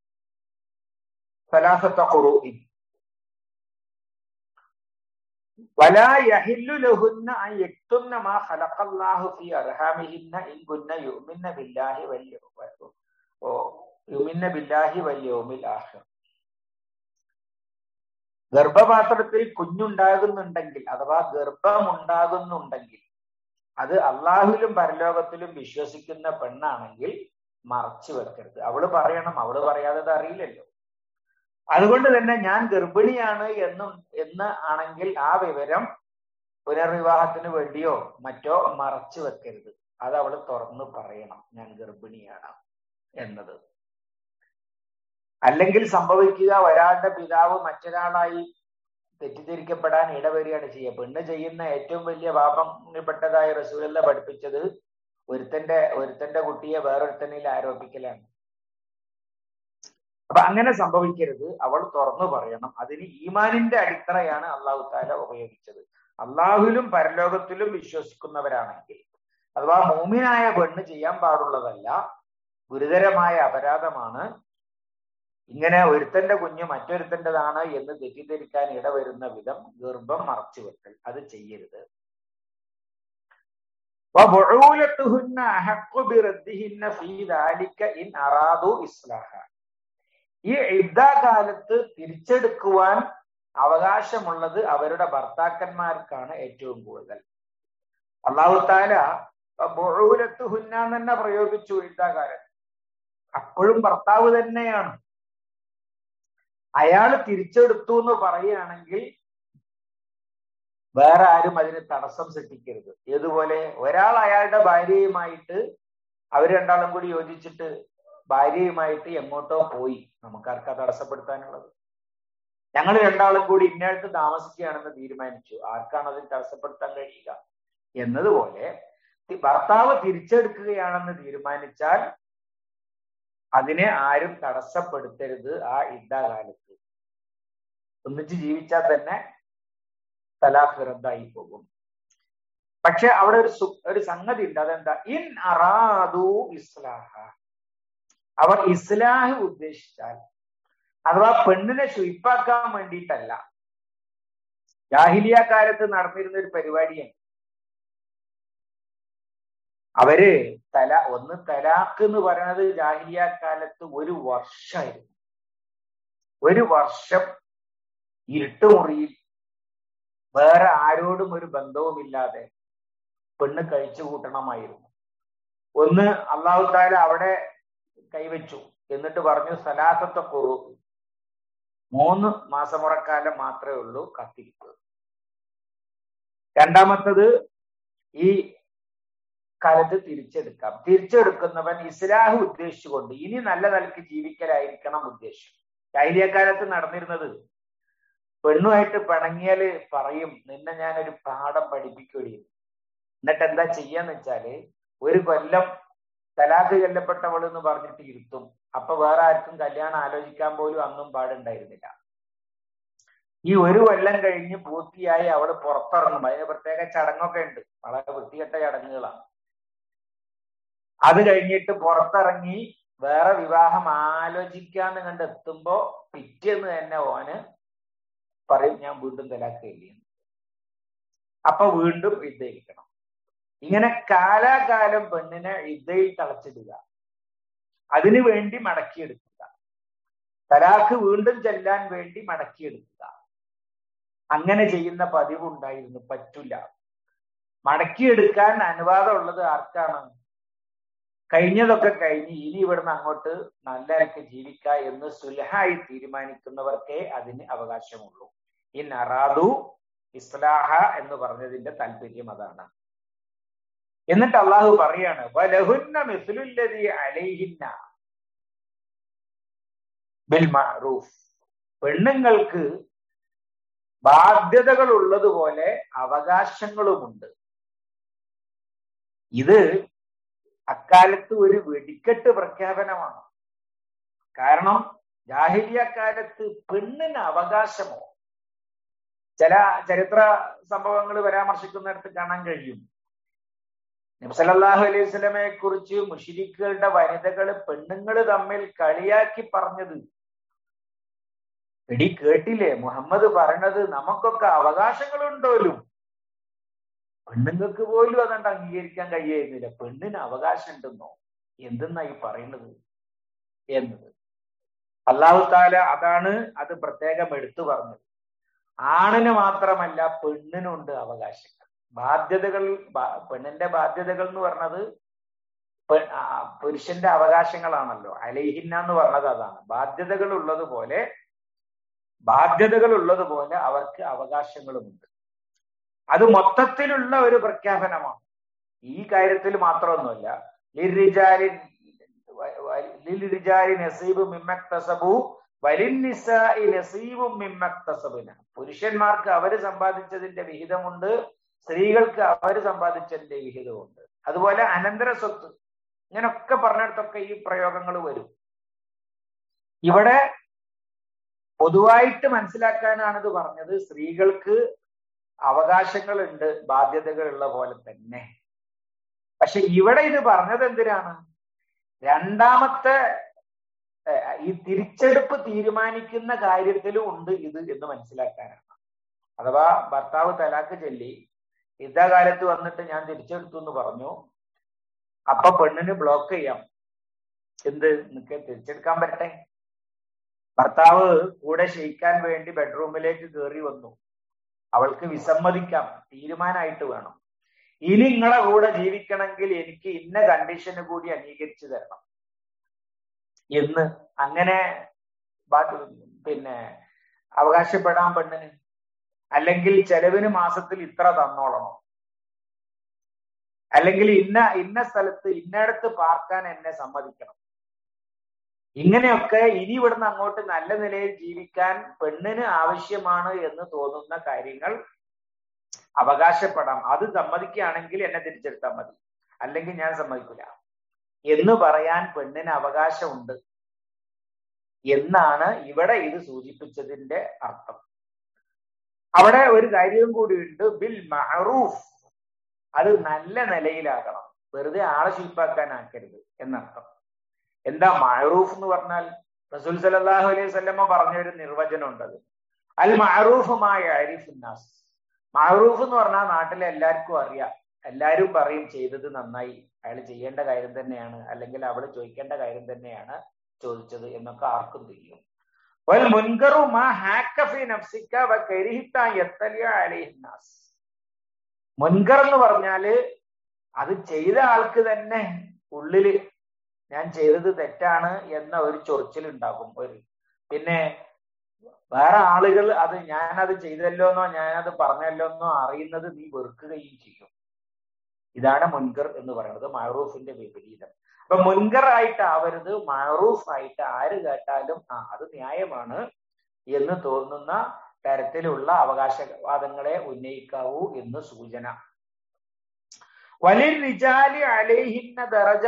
[SPEAKER 1] ثلاثة قروء ولا يحل لهن أن يكتمن ما خلق الله في أرحامهن إن كن يؤمن بالله واليوم يؤمن بالله واليوم الآخر ഗർഭപാത്രത്തിൽ കുഞ്ഞുണ്ടാകുന്നുണ്ടെങ്കിൽ അഥവാ ഗർഭമുണ്ടാകുന്നുണ്ടെങ്കിൽ അത് അള്ളാഹുലും പരലോകത്തിലും വിശ്വസിക്കുന്ന പെണ്ണാണെങ്കിൽ മറച്ചു വെക്കരുത് അവള് പറയണം അവള് പറയാതെ അറിയില്ലല്ലോ അതുകൊണ്ട് തന്നെ ഞാൻ ഗർഭിണിയാണ് എന്നും എന്ന് ആണെങ്കിൽ ആ വിവരം പുനർവിവാഹത്തിന് വേണ്ടിയോ മറ്റോ മറച്ചു വെക്കരുത് അത് അവൾ തുറന്നു പറയണം ഞാൻ ഗർഭിണിയാണ് എന്നത് അല്ലെങ്കിൽ സംഭവിക്കുക ഒരാളുടെ പിതാവ് മറ്റൊരാളായി തെറ്റിദ്ധരിക്കപ്പെടാൻ ഇടവരികയാണ് ചെയ്യുക പെണ്ണ് ചെയ്യുന്ന ഏറ്റവും വലിയ പാപപ്പെട്ടതായ റസൂലല്ല പഠിപ്പിച്ചത് ഒരുത്തന്റെ ഒരുത്തന്റെ കുട്ടിയെ വേറൊരുത്തനിൽ ആരോപിക്കലാണ് അപ്പൊ അങ്ങനെ സംഭവിക്കരുത് അവൾ തുറന്നു പറയണം അതിന് ഈമാനിന്റെ അടിത്തറയാണ് അള്ളാഹു താല ഉപയോഗിച്ചത് അള്ളാഹുലും പരലോകത്തിലും വിശ്വസിക്കുന്നവരാണെങ്കിൽ അഥവാ മൂമിനായ പെണ്ണ് ചെയ്യാൻ പാടുള്ളതല്ല ഗുരുതരമായ അപരാധമാണ് ഇങ്ങനെ ഒരുത്തന്റെ കുഞ്ഞ് മറ്റൊരുത്തൻ്റെതാണ് എന്ന് തെറ്റിദ്ധരിക്കാൻ ഇടവരുന്ന വിധം ഗർഭം മറച്ചു വെക്കൽ അത് ചെയ്യരുത് ഈ യുദ്ധകാലത്ത് തിരിച്ചെടുക്കുവാൻ അവകാശമുള്ളത് അവരുടെ ഭർത്താക്കന്മാർക്കാണ് ഏറ്റവും കൂടുതൽ അള്ളാഹു താല ബൊഴൂലത്ത് ഹുന്ന തന്നെ പ്രയോഗിച്ചു യുദ്ധകാലത്ത് അപ്പോഴും ഭർത്താവ് തന്നെയാണ് അയാൾ തിരിച്ചെടുത്തു എന്ന് പറയുകയാണെങ്കിൽ വേറെ ആരും അതിന് തടസ്സം സൃഷ്ടിക്കരുത് ഏതുപോലെ ഒരാൾ അയാളുടെ ഭാര്യയുമായിട്ട് അവർ രണ്ടാളും കൂടി യോജിച്ചിട്ട് ഭാര്യയുമായിട്ട് എങ്ങോട്ടോ പോയി നമുക്കാർക്കാ തടസ്സപ്പെടുത്താനുള്ളത് ഞങ്ങൾ രണ്ടാളും കൂടി ഇന്നടുത്ത് താമസിക്കുകയാണെന്ന് തീരുമാനിച്ചു ആർക്കാണ് അതിന് തടസ്സപ്പെടുത്താൻ കഴിയുക എന്നതുപോലെ ഭർത്താവ് തിരിച്ചെടുക്കുകയാണെന്ന് തീരുമാനിച്ചാൽ അതിനെ ആരും തടസ്സപ്പെടുത്തരുത് ആ യുദ്ധകാലത്ത് ഒന്നിച്ച് ജീവിച്ചാൽ തന്നെ തലാഖ് റദ്ദായി പോകും പക്ഷെ അവിടെ ഒരു ഒരു സംഗതി ഉണ്ട് അതെന്താ ഇൻ അറാദു ഇസ്ലാഹ അവർ ഇസ്ലാഹ് ഉദ്ദേശിച്ചാൽ അഥവാ പെണ്ണിനെ ശുയിപ്പാക്കാൻ വേണ്ടിയിട്ടല്ല ജാഹിലിയ കാലത്ത് നടന്നിരുന്ന ഒരു പരിപാടിയാണ് അവര് തല ഒന്ന് തലാഖ് എന്ന് പറയുന്നത് ജാഹിലിയ കാലത്ത് ഒരു വർഷമായിരുന്നു ഒരു വർഷം ഇരുട്ടുമുറിയിൽ വേറെ ആരോടും ഒരു ബന്ധവുമില്ലാതെ പെണ്ണ് കഴിച്ചു കൂട്ടണമായിരുന്നു ഒന്ന് അള്ളാഹു താല അവിടെ കൈവച്ചു എന്നിട്ട് പറഞ്ഞു സലാസത്തെ കുറു മൂന്ന് മാസമുറക്കാലം മാത്രമേ ഉള്ളൂ കത്തിരിപ്പ് രണ്ടാമത്തത് ഈ കാലത്ത് തിരിച്ചെടുക്കാം തിരിച്ചെടുക്കുന്നവൻ ഇസ്ലാഹ് ഉദ്ദേശിച്ചുകൊണ്ട് ഇനി നല്ല നിലക്ക് ജീവിക്കലായിരിക്കണം ഉദ്ദേശം കാലത്ത് നടന്നിരുന്നത് പെണ്ണുമായിട്ട് പിണങ്ങിയാല് പറയും നിന്നെ ഞാനൊരു പാഠം പഠിപ്പിക്കുകയും എന്നിട്ട് എന്താ ചെയ്യാന്ന് വെച്ചാല് ഒരു കൊല്ലം തലാഖ് ചെല്ലപ്പെട്ടവൾ എന്ന് പറഞ്ഞിട്ട് ഇരുത്തും അപ്പൊ വേറെ ആർക്കും കല്യാണം ആലോചിക്കാൻ പോലും അന്നും പാടുണ്ടായിരുന്നില്ല ഈ ഒരു കൊല്ലം കഴിഞ്ഞ് പൂർത്തിയായി അവള് പുറത്തിറങ്ങും അതിന് പ്രത്യേക ചടങ്ങൊക്കെ ഉണ്ട് വളരെ വൃത്തികെട്ട ചടങ്ങുകളാണ് അത് കഴിഞ്ഞിട്ട് പുറത്തിറങ്ങി വേറെ വിവാഹം ആലോചിക്കാന്ന് കണ്ട് എത്തുമ്പോ പിറ്റേന്ന് തന്നെ ഓന് പറയും ഞാൻ വീണ്ടും തലാക്ക് കഴിയുന്നു അപ്പൊ വീണ്ടും ഇദ്ധയിക്കണം ഇങ്ങനെ കാലാകാലം പെണ്ണിനെ ഇദ്ധയിൽ തളച്ചിടുക അതിനു വേണ്ടി മടക്കിയെടുക്കുക തലാക്ക് വീണ്ടും ചെല്ലാൻ വേണ്ടി മടക്കിയെടുക്കുക അങ്ങനെ ചെയ്യുന്ന പതിവുണ്ടായിരുന്നു പറ്റില്ല മടക്കിയെടുക്കാൻ അനുവാദമുള്ളത് ആർക്കാണ് കഴിഞ്ഞതൊക്കെ കഴിഞ്ഞ് ഇനി ഇവിടുന്ന് അങ്ങോട്ട് നല്ലതൊക്കെ ജീവിക്ക എന്ന് സുലഹായി തീരുമാനിക്കുന്നവർക്കേ അതിന് അവകാശമുള്ളൂ ഇൻ അറാദു ഇസ്ലാഹ എന്ന് പറഞ്ഞതിന്റെ താല്പര്യം അതാണ് എന്നിട്ട് അള്ളാഹു പറയാണ് വലഹുന്ന മിസ്ലുല്ലതി അലൈഹിന്ന ബിൽ മഅറൂഫ് പെണ്ണുങ്ങൾക്ക് ബാധ്യതകൾ ഉള്ളതുപോലെ അവകാശങ്ങളുമുണ്ട് ഇത് അക്കാലത്ത് ഒരു വെടിക്കെട്ട് പ്രഖ്യാപനമാണ് കാരണം ജാഹിലിയ കാലത്ത് പെണ്ണിന് അവകാശമോ ചില ചരിത്ര സംഭവങ്ങൾ പരാമർശിക്കുന്നിടത്ത് കാണാൻ കഴിയും നബ്സലല്ലാഹു അലൈഹി സ്വലമയെ കുറിച്ച് മുഷിരിക്കുകളുടെ വനിതകൾ പെണ്ണുങ്ങൾ തമ്മിൽ കളിയാക്കി പറഞ്ഞത് എടി കേട്ടില്ലേ മുഹമ്മദ് പറഞ്ഞത് നമുക്കൊക്കെ അവകാശങ്ങളുണ്ടോലും പെണ്ണുങ്ങൾക്ക് പോലും അതുകൊണ്ട് അംഗീകരിക്കാൻ കഴിയുന്നില്ല പെണ്ണിന് അവകാശം ഉണ്ടെന്നോ എന്തെന്നാ ഈ പറയുന്നത് എന്നത് അള്ളാഹു താല അതാണ് അത് പ്രത്യേകം എടുത്തു പറഞ്ഞത് ആണിന് മാത്രമല്ല പെണ്ണിനുണ്ട് അവകാശങ്ങൾ ബാധ്യതകൾ പെണ്ണിന്റെ ബാധ്യതകൾ എന്ന് പറഞ്ഞത് പുരുഷന്റെ അവകാശങ്ങളാണല്ലോ അലൈഹിന്ന എന്ന് പറഞ്ഞത് അതാണ് ബാധ്യതകൾ ഉള്ളതുപോലെ ബാധ്യതകൾ ഉള്ളതുപോലെ അവർക്ക് അവകാശങ്ങളുമുണ്ട് അത് മൊത്തത്തിലുള്ള ഒരു പ്രഖ്യാപനമാണ് ഈ കാര്യത്തിൽ മാത്രമൊന്നുമല്ല ലിരിജാലി ലിരിജാലി നസീബ് മിമ്മക്തസബു വലിന്നിസായി നസീബും മിമ്മക്തസബിന പുരുഷന്മാർക്ക് അവര് സമ്പാദിച്ചതിന്റെ വിഹിതമുണ്ട് സ്ത്രീകൾക്ക് അവര് സമ്പാദിച്ചതിന്റെ വിഹിതമുണ്ട് അതുപോലെ അനന്തര സ്വത്ത് ഇങ്ങനൊക്കെ പറഞ്ഞിടത്തൊക്കെ ഈ പ്രയോഗങ്ങൾ വരും ഇവിടെ പൊതുവായിട്ട് മനസ്സിലാക്കാനാണ് ഇത് പറഞ്ഞത് സ്ത്രീകൾക്ക് അവകാശങ്ങളുണ്ട് ബാധ്യതകളുള്ള പോലെ തന്നെ പക്ഷെ ഇവിടെ ഇത് പറഞ്ഞത് എന്തിനാണ് രണ്ടാമത്തെ ഈ തിരിച്ചെടുപ്പ് തീരുമാനിക്കുന്ന കാര്യത്തിലും ഉണ്ട് ഇത് എന്ന് മനസ്സിലാക്കാനാണ് അഥവാ ഭർത്താവ് തലാക്ക് ചൊല്ലി യുദ്ധകാലത്ത് വന്നിട്ട് ഞാൻ തിരിച്ചെടുത്തു എന്ന് പറഞ്ഞു അപ്പൊ പെണ്ണിന് ബ്ലോക്ക് ചെയ്യാം എന്ത് നിനക്ക് തിരിച്ചെടുക്കാൻ പറ്റട്ടെ ഭർത്താവ് കൂടെ ക്ഷയിക്കാൻ വേണ്ടി ബെഡ്റൂമിലേക്ക് കയറി വന്നു അവൾക്ക് വിസമ്മതിക്കാം തീരുമാനമായിട്ട് വേണം ഇനി നിങ്ങളെ കൂടെ ജീവിക്കണമെങ്കിൽ എനിക്ക് ഇന്ന കണ്ടീഷന് കൂടി അംഗീകരിച്ചു തരണം എന്ന് അങ്ങനെ പിന്നെ അവകാശപ്പെടാൻ പെണ്ണിന് അല്ലെങ്കിൽ ചെലവിന് മാസത്തിൽ ഇത്ര തന്നോളണം അല്ലെങ്കിൽ ഇന്ന ഇന്ന സ്ഥലത്ത് ഇന്നയിടത്ത് പാർക്കാൻ എന്നെ സമ്മതിക്കണം ഇങ്ങനെയൊക്കെ ഇനി ഇവിടുന്ന് അങ്ങോട്ട് നല്ല നിലയിൽ ജീവിക്കാൻ പെണ്ണിന് ആവശ്യമാണ് എന്ന് തോന്നുന്ന കാര്യങ്ങൾ അവകാശപ്പെടാം അത് സമ്മതിക്കുകയാണെങ്കിൽ എന്നെ തിരിച്ചെടുത്താൽ മതി അല്ലെങ്കിൽ ഞാൻ സമ്മതിക്കില്ല എന്ന് പറയാൻ പെണ്ണിന് അവകാശമുണ്ട് എന്നാണ് ഇവിടെ ഇത് സൂചിപ്പിച്ചതിന്റെ അർത്ഥം അവിടെ ഒരു കാര്യവും കൂടിയുണ്ട് ബിൽ മഅറൂഫ് അത് നല്ല നിലയിലാകണം വെറുതെ ആളെ ശില്പാക്കാനാക്കരുത് എന്നർത്ഥം എന്താ മഅറൂഫ് എന്ന് പറഞ്ഞാൽ റസൂൽ സലല്ലാഹു അലൈഹി സ്വല്ലമ്മ പറഞ്ഞ ഒരു നിർവചനം ഉണ്ട് അത് അൽ മഅറൂഫുമായ അരിഫുന്നാസ് മഅറൂഫ് എന്ന് പറഞ്ഞാൽ നാട്ടിലെ എല്ലാവർക്കും അറിയാം എല്ലാവരും പറയും ചെയ്തത് നന്നായി അയാൾ ചെയ്യേണ്ട കാര്യം തന്നെയാണ് അല്ലെങ്കിൽ അവള് ചോദിക്കേണ്ട കാര്യം തന്നെയാണ് ചോദിച്ചത് എന്നൊക്കെ ആർക്കും தெரியும் വൽ മുൻകറു മാ ഹാക്ക ഫി നഫ്സിക വ കരിഹിത്ത യത്തലിയ അലൈഹി നാസ് മുൻകർ എന്ന് പറഞ്ഞാല് അത് ചെയ്ത ആൾക്ക് തന്നെ ഉള്ളില് ഞാൻ ചെയ്തത് തെറ്റാണ് എന്ന ഒരു ചൊറിച്ചിൽ ഉണ്ടാകും ഒരു പിന്നെ വേറെ ആളുകൾ അത് ഞാനത് ചെയ്തല്ലോ എന്നോ ഞാനത് പറഞ്ഞല്ലോ എന്നോ അറിയുന്നത് നീ വെറുക്കുകയും ചെയ്യും ഇതാണ് മുൻകർ എന്ന് പറയുന്നത് മഹറൂഫിന്റെ വിപരീതം അപ്പൊ മുൻകർ ആയിട്ടാവരുത് മഹറൂഫ് ആയിട്ട് ആര് കേട്ടാലും ആ അത് ന്യായമാണ് എന്ന് തോന്നുന്ന തരത്തിലുള്ള അവകാശവാദങ്ങളെ ഉന്നയിക്കാവൂ എന്ന് സൂചന വലിൽ റിജാലി അലേഹിന്ന ദറജ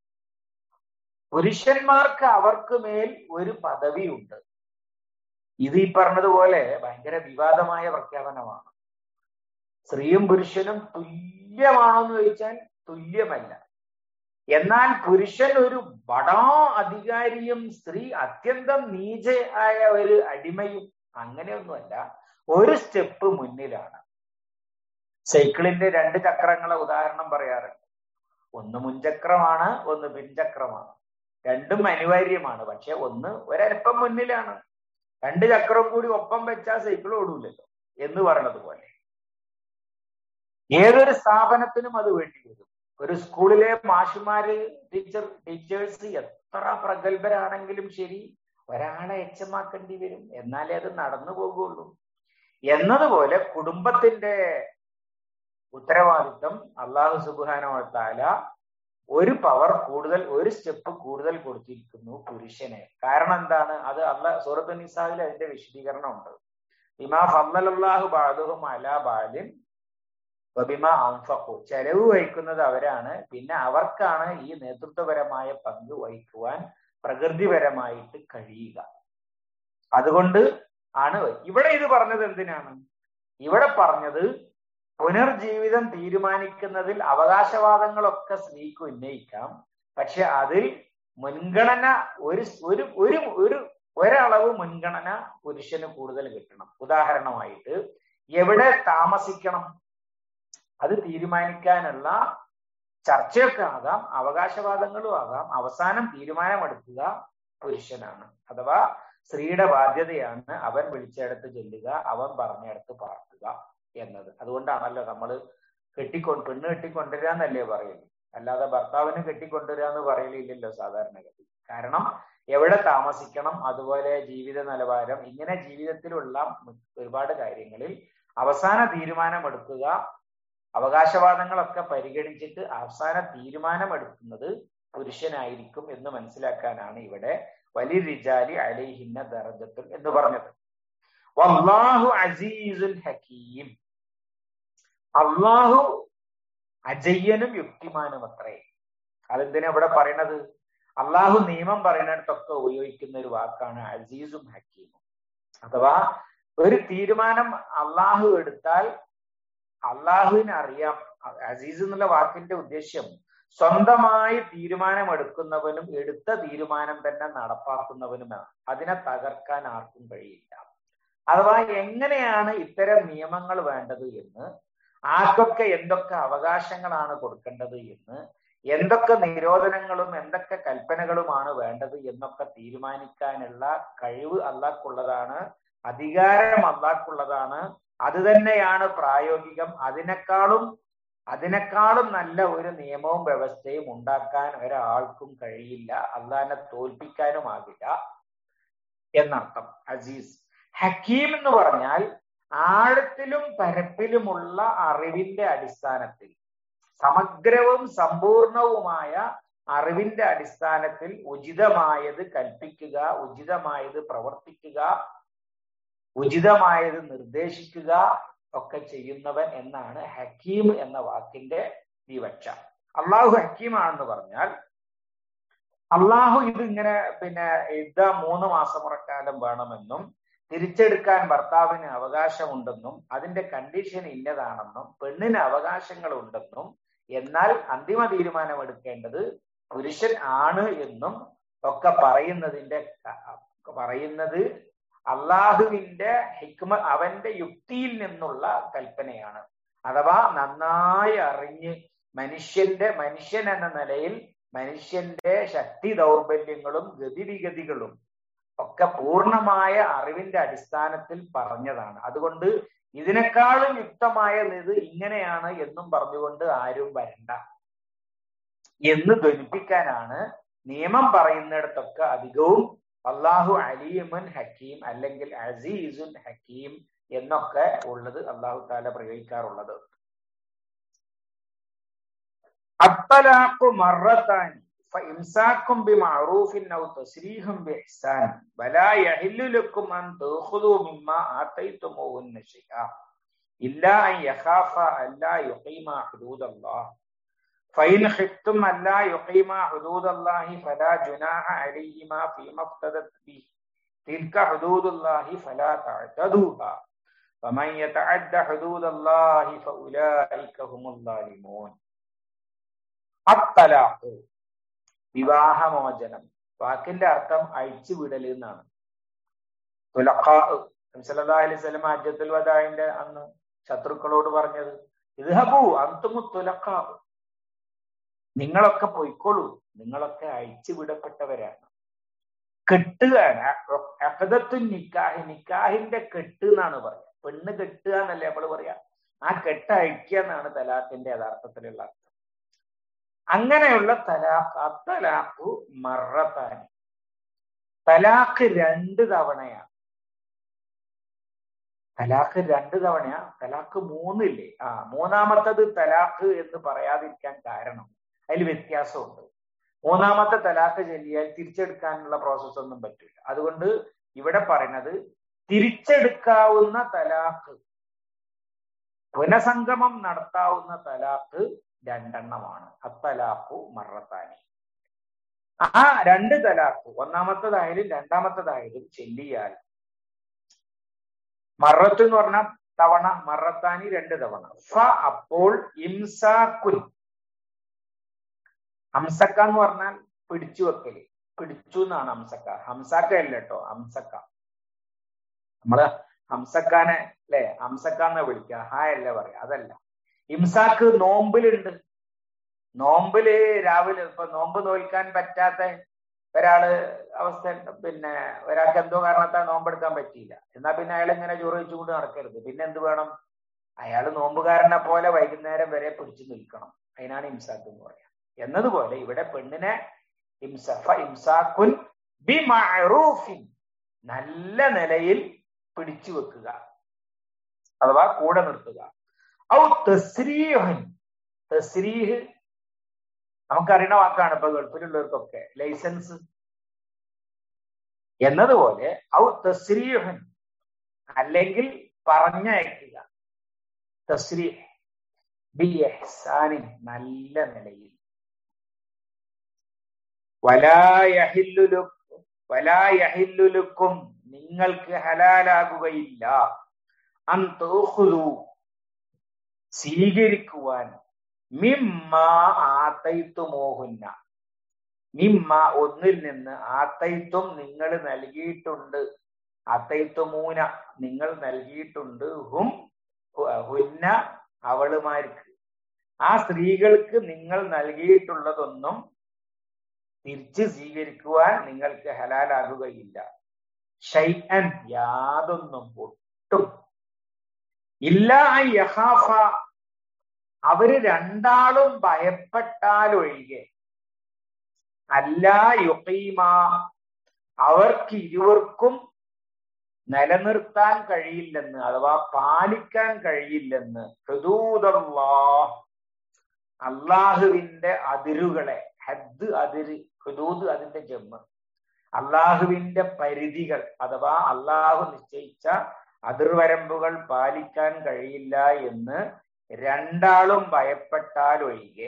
[SPEAKER 1] പുരുഷന്മാർക്ക് അവർക്ക് മേൽ ഒരു പദവിയുണ്ട് ഇത് ഈ പറഞ്ഞതുപോലെ ഭയങ്കര വിവാദമായ പ്രഖ്യാപനമാണ് സ്ത്രീയും പുരുഷനും തുല്യമാണോ എന്ന് ചോദിച്ചാൽ തുല്യമല്ല എന്നാൽ പുരുഷൻ ഒരു ബടാ അധികാരിയും സ്ത്രീ അത്യന്തം നീച ആയ ഒരു അടിമയും അങ്ങനെയൊന്നുമല്ല ഒരു സ്റ്റെപ്പ് മുന്നിലാണ് സൈക്കിളിന്റെ രണ്ട് ചക്രങ്ങളെ ഉദാഹരണം പറയാറുണ്ട് ഒന്ന് മുൻചക്രമാണ് ഒന്ന് പിൻചക്രമാണ് രണ്ടും അനിവാര്യമാണ് പക്ഷെ ഒന്ന് ഒരൽപ്പം മുന്നിലാണ് രണ്ട് ചക്രം കൂടി ഒപ്പം വെച്ചാൽ സൈക്കിൾ ഓടൂലല്ലോ എന്ന് പറയണത് പോലെ ഏതൊരു സ്ഥാപനത്തിനും അത് വേണ്ടി വരും ഒരു സ്കൂളിലെ മാഷുമാര് ടീച്ചർ ടീച്ചേഴ്സ് എത്ര പ്രഗത്ഭരാണെങ്കിലും ശരി ഒരാളെ എച്ചമാക്കേണ്ടി വരും എന്നാലേ അത് നടന്നു പോകുള്ളൂ എന്നതുപോലെ കുടുംബത്തിന്റെ ഉത്തരവാദിത്വം അള്ളാഹു സുബാനോത്താല ഒരു പവർ കൂടുതൽ ഒരു സ്റ്റെപ്പ് കൂടുതൽ കൊടുത്തിരിക്കുന്നു പുരുഷനെ കാരണം എന്താണ് അത് അള്ളാഹ് സൂറത്ത് നിസാഹിൽ അതിന്റെ വിശദീകരണം ഉണ്ട് ബിമാ ഫല്ലല്ലാഹു ബാദുഹും അലാ ബാലിൻ ബിമ അംഫഖു ചെലവ് വഹിക്കുന്നത് അവരാണ് പിന്നെ അവർക്കാണ് ഈ നേതൃത്വപരമായ പങ്ക് വഹിക്കുവാൻ പ്രകൃതിപരമായിട്ട് കഴിയുക അതുകൊണ്ട് ആണ് ഇവിടെ ഇത് പറഞ്ഞത് എന്തിനാണ് ഇവിടെ പറഞ്ഞത് പുനർജീവിതം തീരുമാനിക്കുന്നതിൽ അവകാശവാദങ്ങളൊക്കെ സ്ത്രീക്ക് ഉന്നയിക്കാം പക്ഷെ അതിൽ മുൻഗണന ഒരു ഒരു ഒരു ഒരു ഒരളവ് മുൻഗണന പുരുഷന് കൂടുതൽ കിട്ടണം ഉദാഹരണമായിട്ട് എവിടെ താമസിക്കണം അത് തീരുമാനിക്കാനുള്ള ചർച്ചയൊക്കെ ആകാം അവകാശവാദങ്ങളും ആകാം അവസാനം തീരുമാനമെടുക്കുക പുരുഷനാണ് അഥവാ സ്ത്രീയുടെ ബാധ്യതയാണ് അവൻ വിളിച്ചിടത്ത് ചെല്ലുക അവൻ പറഞ്ഞിടത്ത് പാർക്കുക എന്നത് അതുകൊണ്ടാണല്ലോ നമ്മൾ കെട്ടിക്കൊണ്ട് പെണ്ണ് കെട്ടിക്കൊണ്ടുവരിക എന്നല്ലേ പറയുള്ളൂ അല്ലാതെ ഭർത്താവിന് കെട്ടിക്കൊണ്ടുവരിക എന്ന് പറയലില്ലല്ലോ സാധാരണഗതി കാരണം എവിടെ താമസിക്കണം അതുപോലെ ജീവിത നിലവാരം ഇങ്ങനെ ജീവിതത്തിലുള്ള ഒരുപാട് കാര്യങ്ങളിൽ അവസാന തീരുമാനമെടുക്കുക അവകാശവാദങ്ങളൊക്കെ പരിഗണിച്ചിട്ട് അവസാന തീരുമാനമെടുക്കുന്നത് പുരുഷനായിരിക്കും എന്ന് മനസ്സിലാക്കാനാണ് ഇവിടെ വലിയ റിജാലി അലൈഹിന്ന ദറജത്തുൽ എന്ന് പറഞ്ഞത് വല്ലാഹു അസീസുൽ ഹക്കീം അള്ളാഹു അജയ്യനും യുക്തിമാനും അത്രേ അതെന്തിനാ ഇവിടെ പറയണത് അള്ളാഹു നിയമം പറയുന്നിടത്തൊക്കെ ഉപയോഗിക്കുന്ന ഒരു വാക്കാണ് അസീസും ഹക്കീമും അഥവാ ഒരു തീരുമാനം അള്ളാഹു എടുത്താൽ അള്ളാഹുവിന് അറിയാം അസീസ് എന്നുള്ള വാക്കിന്റെ ഉദ്ദേശ്യം സ്വന്തമായി തീരുമാനമെടുക്കുന്നവനും എടുത്ത തീരുമാനം തന്നെ നടപ്പാക്കുന്നവനുമാണ് അതിനെ തകർക്കാൻ ആർക്കും കഴിയില്ല അഥവാ എങ്ങനെയാണ് ഇത്തരം നിയമങ്ങൾ വേണ്ടത് എന്ന് ആർക്കൊക്കെ എന്തൊക്കെ അവകാശങ്ങളാണ് കൊടുക്കേണ്ടത് എന്ന് എന്തൊക്കെ നിരോധനങ്ങളും എന്തൊക്കെ കൽപ്പനകളുമാണ് വേണ്ടത് എന്നൊക്കെ തീരുമാനിക്കാനുള്ള കഴിവ് അള്ളാഹ്ക്കുള്ളതാണ് അധികാരം അള്ളാഹ്ക്കുള്ളതാണ് അത് തന്നെയാണ് പ്രായോഗികം അതിനേക്കാളും അതിനേക്കാളും നല്ല ഒരു നിയമവും വ്യവസ്ഥയും ഉണ്ടാക്കാൻ ഒരാൾക്കും കഴിയില്ല അള്ളാഹിനെ തോൽപ്പിക്കാനും ആകില്ല എന്നർത്ഥം അസീസ് ഹക്കീം എന്ന് പറഞ്ഞാൽ ആഴത്തിലും പരപ്പിലുമുള്ള അറിവിന്റെ അടിസ്ഥാനത്തിൽ സമഗ്രവും സമ്പൂർണവുമായ അറിവിന്റെ അടിസ്ഥാനത്തിൽ ഉചിതമായത് കൽപ്പിക്കുക ഉചിതമായത് പ്രവർത്തിക്കുക ഉചിതമായത് നിർദ്ദേശിക്കുക ഒക്കെ ചെയ്യുന്നവൻ എന്നാണ് ഹക്കീം എന്ന വാക്കിന്റെ വിവക്ഷ അള്ളാഹു ഹക്കീമാണെന്ന് പറഞ്ഞാൽ അള്ളാഹു ഇതിങ്ങനെ പിന്നെ ഇത് മൂന്ന് മാസമുറക്കാലം വേണമെന്നും തിരിച്ചെടുക്കാൻ ഭർത്താവിന് അവകാശമുണ്ടെന്നും അതിന്റെ കണ്ടീഷൻ ഇന്നതാണെന്നും പെണ്ണിന് അവകാശങ്ങൾ ഉണ്ടെന്നും എന്നാൽ അന്തിമ തീരുമാനം എടുക്കേണ്ടത് പുരുഷൻ ആണ് എന്നും ഒക്കെ പറയുന്നതിന്റെ പറയുന്നത് അള്ളാഹുവിന്റെ ഹിക്മ അവന്റെ യുക്തിയിൽ നിന്നുള്ള കൽപ്പനയാണ് അഥവാ നന്നായി അറിഞ്ഞ് മനുഷ്യന്റെ മനുഷ്യൻ എന്ന നിലയിൽ മനുഷ്യന്റെ ശക്തി ദൗർബല്യങ്ങളും ഗതിവിഗതികളും ഒക്കെ പൂർണ്ണമായ അറിവിന്റെ അടിസ്ഥാനത്തിൽ പറഞ്ഞതാണ് അതുകൊണ്ട് ഇതിനേക്കാളും യുക്തമായ ഇത് ഇങ്ങനെയാണ് എന്നും പറഞ്ഞുകൊണ്ട് ആരും വരണ്ട എന്ന് ധ്വനിപ്പിക്കാനാണ് നിയമം പറയുന്നിടത്തൊക്കെ അധികവും അള്ളാഹു അലീമുൻ ഹക്കീം അല്ലെങ്കിൽ അസീസുൻ ഹക്കീം എന്നൊക്കെ ഉള്ളത് അള്ളാഹു താല പ്രയോഗിക്കാറുള്ളത് അത്തലാഖു മറത്താനി فإمساك بمعروف أو تسريح بإحسان ولا يحل لكم أن تأخذوا مما آتيتموهن شيئا إلا أن يخافا ألا يقيما حدود الله فإن خفتم ألا يقيما حدود الله فلا جناح عليهما فيما افتدت به تلك حدود الله فلا تعتدوها فمن يتعد حدود الله فأولئك هم الظالمون الطلاق വിവാഹമോചനം വാക്കിന്റെ അർത്ഥം അഴിച്ചു വിടൽ എന്നാണ് തുലഖാ സല്ലല്ലാഹു അലൈഹി വസല്ലം ഹജ്ജത്തുൽ വദാഇന്റെ അന്ന് ശത്രുക്കളോട് പറഞ്ഞത് ഇദ്ഹബു അന്തുമു തുലഖാ നിങ്ങളൊക്കെ പൊയ്ക്കോളൂ നിങ്ങളൊക്കെ അഴിച്ചു വിടപ്പെട്ടവരാണ് കെട്ടുകയാണ് അഹദത്തു നിക്കാഹി നിക്കാഹിന്റെ കെട്ട് എന്നാണ് പറയുക പെണ്ണ് കെട്ടുക എന്നല്ലേ നമ്മൾ പറയാ ആ കെട്ട് അഴിക്കുക എന്നാണ് തലാഖിന്റെ യഥാർത്ഥത്തിലുള്ള അർത്ഥം അങ്ങനെയുള്ള തലാഖ് അത്തലാഖു മറത്താനി തലാഖ് രണ്ട് തവണയാണ് തലാഖ് രണ്ട് തവണയാ തലാഖ് മൂന്നില്ലേ ആ മൂന്നാമത്തത് തലാഖ് എന്ന് പറയാതിരിക്കാൻ കാരണം അതിൽ വ്യത്യാസമുണ്ട് മൂന്നാമത്തെ തലാഖ് ചൊല്ലിയാൽ തിരിച്ചെടുക്കാനുള്ള പ്രോസസ് ഒന്നും പറ്റില്ല അതുകൊണ്ട് ഇവിടെ പറയുന്നത് തിരിച്ചെടുക്കാവുന്ന തലാഖ് പുനഃസംഗമം നടത്താവുന്ന തലാഖ് രണ്ടെണ്ണമാണ് അത്തലാഖു മറത്താനി ആ രണ്ട് തലാഖ് ഒന്നാമത്തതായാലും രണ്ടാമത്തതായാലും ചെല്ലിയാൽ മറത്ത് എന്ന് പറഞ്ഞാൽ തവണ മറത്താനി രണ്ട് തവണ ഫ അപ്പോൾ ഇംസാക്കുൻ ഹംസക്ക എന്ന് പറഞ്ഞാൽ പിടിച്ചു വെക്കല് പിടിച്ചു എന്നാണ് ഹംസക്ക ഹംസാക്ക അല്ല കേട്ടോ ഹംസക്ക നമ്മള് ഹംസക്കാനെ അല്ലെ ഹംസക്ക എന്ന് വിളിക്കുക ഹായ് അല്ലേ പറയാ അതല്ല ഇംസാക്ക് നോമ്പിലുണ്ട് നോമ്പില് രാവിലെ ഇപ്പൊ നോമ്പ് നോൽക്കാൻ പറ്റാത്ത ഒരാള് അവസ്ഥ പിന്നെ ഒരാൾക്ക് എന്തോ കാരണത്താൽ നോമ്പെടുക്കാൻ പറ്റിയില്ല എന്നാ പിന്നെ അയാൾ ഇങ്ങനെ ചോറ് വെച്ചുകൊണ്ട് നടക്കരുത് പിന്നെ എന്ത് വേണം അയാൾ നോമ്പുകാരനെ പോലെ വൈകുന്നേരം വരെ പിടിച്ചു നിൽക്കണം അതിനാണ് ഇംസാക്ക് എന്ന് പറയാം എന്നതുപോലെ ഇവിടെ പെണ്ണിനെ ഇംസഫ ഇംസാക്കുൻ ബി മഅറൂഫിൻ നല്ല നിലയിൽ പിടിച്ചു വെക്കുക അഥവാ കൂടെ നിർത്തുക ഔ തസ്രീഹൻ തസ്രീഹ് നമുക്കറിയുന്ന വാക്കാണ് ഇപ്പൊ ഗൾഫിലുള്ളവർക്കൊക്കെ ലൈസൻസ് എന്നതുപോലെ ഔ തസ്രീഹൻ അല്ലെങ്കിൽ പറഞ്ഞയക്കുക തസ്രീഹ് ബി എഹ്സാനിൻ നല്ല നിലയിൽ വലായഹില്ലുലു വലായഹില്ലുലുക്കും നിങ്ങൾക്ക് ഹലാലാകുകയില്ല അന്തോഹുദു സ്വീകരിക്കുവാൻ മിമ്മ ആത്തൈത്തുമോഹുന്ന മിമ്മ ഒന്നിൽ നിന്ന് ആത്തൈത്വം നിങ്ങൾ നൽകിയിട്ടുണ്ട് ആത്തൈത്തുമൂന നിങ്ങൾ നൽകിയിട്ടുണ്ട് ഹും ഹുന്ന അവളുമാർക്ക് ആ സ്ത്രീകൾക്ക് നിങ്ങൾ നൽകിയിട്ടുള്ളതൊന്നും തിരിച്ച് സ്വീകരിക്കുവാൻ നിങ്ങൾക്ക് ഹലാലാകുകയില്ല ഷൈഅൻ യാതൊന്നും ഒട്ടും ഇല്ല യഹാഫ അവര് രണ്ടാളും ഭയപ്പെട്ടാൽ ഒഴികെ അല്ല യുക്കീമ അവർക്ക് ഇരുവർക്കും നിലനിർത്താൻ കഴിയില്ലെന്ന് അഥവാ പാലിക്കാൻ കഴിയില്ലെന്ന് ഹൃദൂതല്ലാ അള്ളാഹുവിന്റെ അതിരുകളെ ഹദ് അതിര് ഹുദൂദ് അതിന്റെ ജമ്മ് അള്ളാഹുവിന്റെ പരിധികൾ അഥവാ അള്ളാഹു നിശ്ചയിച്ച അതിർവരമ്പുകൾ പാലിക്കാൻ കഴിയില്ല എന്ന് രണ്ടാളും ഭയപ്പെട്ടാൽ ഒഴികെ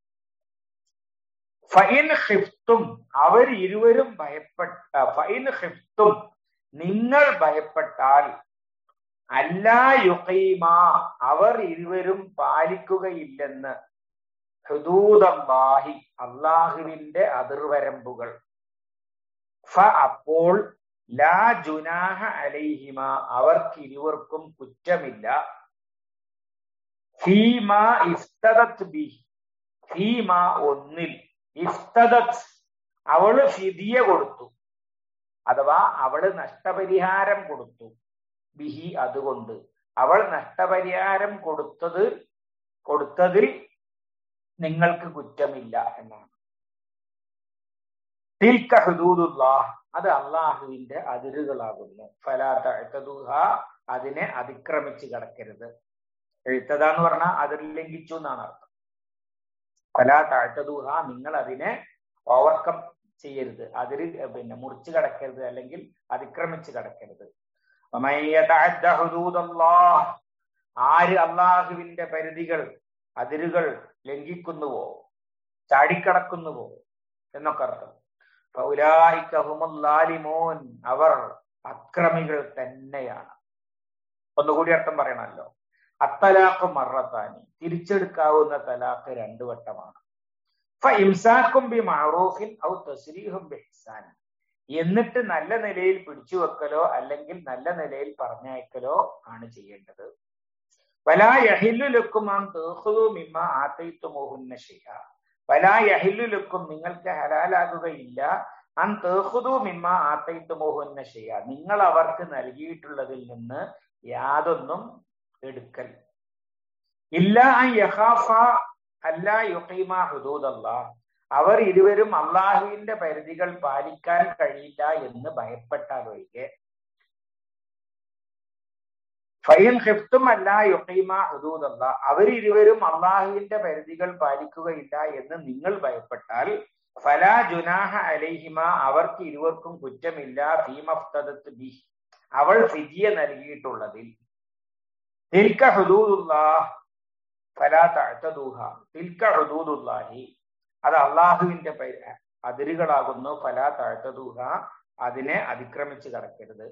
[SPEAKER 1] ഫൈൻ ഹിഫ്തും അവർ ഇരുവരും ഭയപ്പെട്ട ഫൈൻ ഹിഫ്തും നിങ്ങൾ ഭയപ്പെട്ടാൽ അല്ലാ യുഖീമ അവർ ഇരുവരും പാലിക്കുകയില്ലെന്ന് ഹുദൂദല്ലാഹി അള്ളാഹുവിന്റെ അതിർവരമ്പുകൾ ഫ അപ്പോൾ ലാ ജുനാഹ അലൈഹിമ അവർക്ക് ഇരുവർക്കും കുറ്റമില്ല ഫീമ ഇഫ്തദത്ത് ബി ഫീമ ഒന്നിൽ ഇഫ്തദത്ത് അവള് ഫിദിയ കൊടുത്തു അഥവാ അവള് നഷ്ടപരിഹാരം കൊടുത്തു ബിഹി അതുകൊണ്ട് അവൾ നഷ്ടപരിഹാരം കൊടുത്തത് കൊടുത്തതിൽ നിങ്ങൾക്ക് കുറ്റമില്ല എന്നാണ് തിൽക്ക ഹുദൂദുല്ലാഹ് അത് അള്ളാഹുവിന്റെ അതിരുകളാകുന്നു ഫലാത്തഴുത്തതുഹ അതിനെ അതിക്രമിച്ച് കിടക്കരുത് എഴുത്തത എന്ന് പറഞ്ഞാൽ അതിർ ലംഘിച്ചു എന്നാണ് അർത്ഥം ഫലാത്തഴുത്തതുഹ നിങ്ങൾ അതിനെ ഓവർകം ചെയ്യരുത് അതിര് പിന്നെ മുറിച്ചു കിടക്കരുത് അല്ലെങ്കിൽ അതിക്രമിച്ച് കിടക്കരുത് ആര് അള്ളാഹുവിന്റെ പരിധികൾ അതിരുകൾ ലംഘിക്കുന്നുവോ ചാടിക്കടക്കുന്നുവോ എന്നൊക്കെ അർത്ഥം ഫൗലായിക്കഹുമുല്ലാലിമോൻ അവർ അക്രമികൾ തന്നെയാണ് ഒന്നുകൂടി അർത്ഥം പറയണമല്ലോ അത്തലാഖ് മറത്താനി തിരിച്ചെടുക്കാവുന്ന തലാഖ് രണ്ടു വട്ടമാണ് ഇംസാക്കും ബി മാറൂഫിൻ ഔ തസ്രീഹും ബി ഇഹ്സാൻ എന്നിട്ട് നല്ല നിലയിൽ പിടിച്ചു വെക്കലോ അല്ലെങ്കിൽ നല്ല നിലയിൽ പറഞ്ഞയക്കലോ ആണ് ചെയ്യേണ്ടത് വലാ യഹില്ലുലക്കും നാം തേഹുദു മിമ്മ ആത്തയിത്തുമോഹുന്ന ഷിഹ വലാ യഹില്ലുലക്കും നിങ്ങൾക്ക് ഹലാലാകുകയില്ല അൻ തേഹുദു മിമ്മ ആത്തയിത്തുമോഹുന്ന ഷിഹ നിങ്ങൾ അവർക്ക് നൽകിയിട്ടുള്ളതിൽ നിന്ന് യാതൊന്നും എടുക്കൽ ഇല്ല അൻ യഹാഫ അല്ല യുഹീമ ഹുദൂദല്ല അവർ ഇരുവരും അള്ളാഹുവിന്റെ പരിധികൾ പാലിക്കാൻ കഴിയില്ല എന്ന് ഭയപ്പെട്ടാൽ ഒഴികെ ഫൈൻ ഹിഫ്തും അല്ല യുഹീമ ഹുദൂദല്ല അവർ ഇരുവരും അള്ളാഹുവിന്റെ പരിധികൾ പാലിക്കുകയില്ല എന്ന് നിങ്ങൾ ഭയപ്പെട്ടാൽ ഫലാ ജുനാഹ അലൈഹിമ അവർക്ക് ഇരുവർക്കും കുറ്റമില്ല ഭീമഫ്തദത്ത് ബി അവൾ ഫിജിയ നൽകിയിട്ടുള്ളതിൽ തിൽക്ക ഹുദൂദുല്ലാഹ് ഫലാ തഅതദൂഹ തിൽക്ക ഹുദൂദുല്ലാഹി അത് അള്ളാഹുവിന്റെ അതിരുകളാകുന്നു ഫലാ തഅതദൂഹ അതിനെ അതിക്രമിച്ച് കടക്കരുത്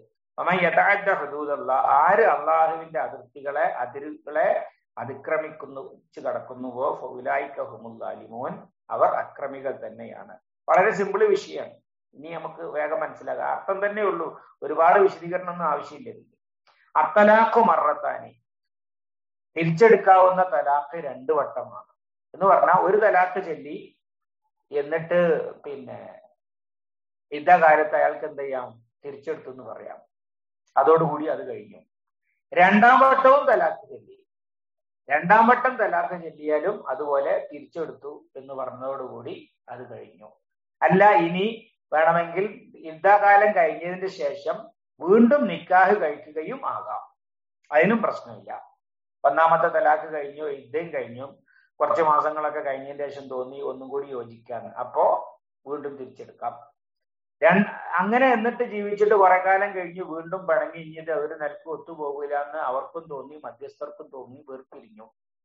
[SPEAKER 1] ഹുദൂദല്ല ആര് അള്ളാഹുവിന്റെ അതിർത്തികളെ അതിരുകളെ അതിക്രമിക്കുന്നു കടക്കുന്നുവോ ഫൗലായിക്കഹുമുല്ലാലിമോൻ അവർ അക്രമികൾ തന്നെയാണ് വളരെ സിമ്പിൾ വിഷയമാണ് ഇനി നമുക്ക് വേഗം മനസ്സിലാകാം അർത്ഥം തന്നെ ഉള്ളൂ ഒരുപാട് വിശദീകരണം ഒന്നും ആവശ്യമില്ല അത്തലാഖു മറത്താനി തിരിച്ചെടുക്കാവുന്ന തലാഖ് രണ്ടു വട്ടമാണ് എന്ന് പറഞ്ഞാൽ ഒരു തലാഖ് ചൊല്ലി എന്നിട്ട് പിന്നെ യുദ്ധകാലത്ത് അയാൾക്ക് എന്ത് ചെയ്യാം തിരിച്ചെടുത്തു എന്ന് പറയാം അതോടുകൂടി അത് കഴിഞ്ഞു രണ്ടാം വട്ടവും തലാഖ് ചൊല്ലി രണ്ടാം വട്ടം തലാഖ് ചൊല്ലിയാലും അതുപോലെ തിരിച്ചെടുത്തു എന്ന് പറഞ്ഞതോടുകൂടി അത് കഴിഞ്ഞു അല്ല ഇനി വേണമെങ്കിൽ യുദ്ധകാലം കഴിഞ്ഞതിന് ശേഷം വീണ്ടും നിക്കാഹ് കഴിക്കുകയും ആകാം അതിനും പ്രശ്നമില്ല ഒന്നാമത്തെ തലാഖ് കഴിഞ്ഞു യുദ്ധം കഴിഞ്ഞു കുറച്ച് മാസങ്ങളൊക്കെ കഴിഞ്ഞതിന് ശേഷം തോന്നി ഒന്നും കൂടി യോജിക്കാന്ന് അപ്പോ വീണ്ടും തിരിച്ചെടുക്കാം രണ്ട് അങ്ങനെ എന്നിട്ട് ജീവിച്ചിട്ട് കുറെ കാലം കഴിഞ്ഞ് വീണ്ടും പിണങ്ങി ഇഞ്ഞിട്ട് അവർ നിലക്ക് ഒത്തുപോകില്ല എന്ന് അവർക്കും തോന്നി മധ്യസ്ഥർക്കും തോന്നി വേർപിരിഞ്ഞു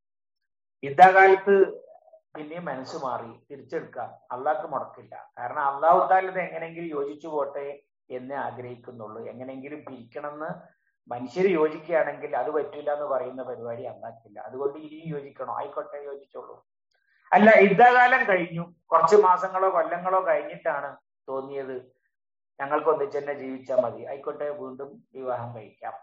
[SPEAKER 1] യുദ്ധകാലത്ത് പിന്നെയും മനസ്സ് മാറി തിരിച്ചെടുക്കാം അള്ളാഹ്ക്ക് മുടക്കില്ല കാരണം അള്ളാഹു താലത് എങ്ങനെയെങ്കിലും യോജിച്ചു പോട്ടെ എന്ന് ആഗ്രഹിക്കുന്നുള്ളൂ എങ്ങനെയെങ്കിലും പിരിക്കണമെന്ന് മനുഷ്യർ യോജിക്കുകയാണെങ്കിൽ അത് പറ്റില്ല എന്ന് പറയുന്ന പരിപാടി അള്ളാഹ്ക്കില്ല അതുകൊണ്ട് ഇനിയും യോജിക്കണോ ആയിക്കോട്ടെ യോജിച്ചോളൂ അല്ല യുദ്ധകാലം കഴിഞ്ഞു കുറച്ച് മാസങ്ങളോ കൊല്ലങ്ങളോ കഴിഞ്ഞിട്ടാണ് തോന്നിയത് ഞങ്ങൾക്ക് ഒന്നിച്ച് തന്നെ ജീവിച്ചാൽ മതി ആയിക്കോട്ടെ വീണ്ടും വിവാഹം കഴിക്കാം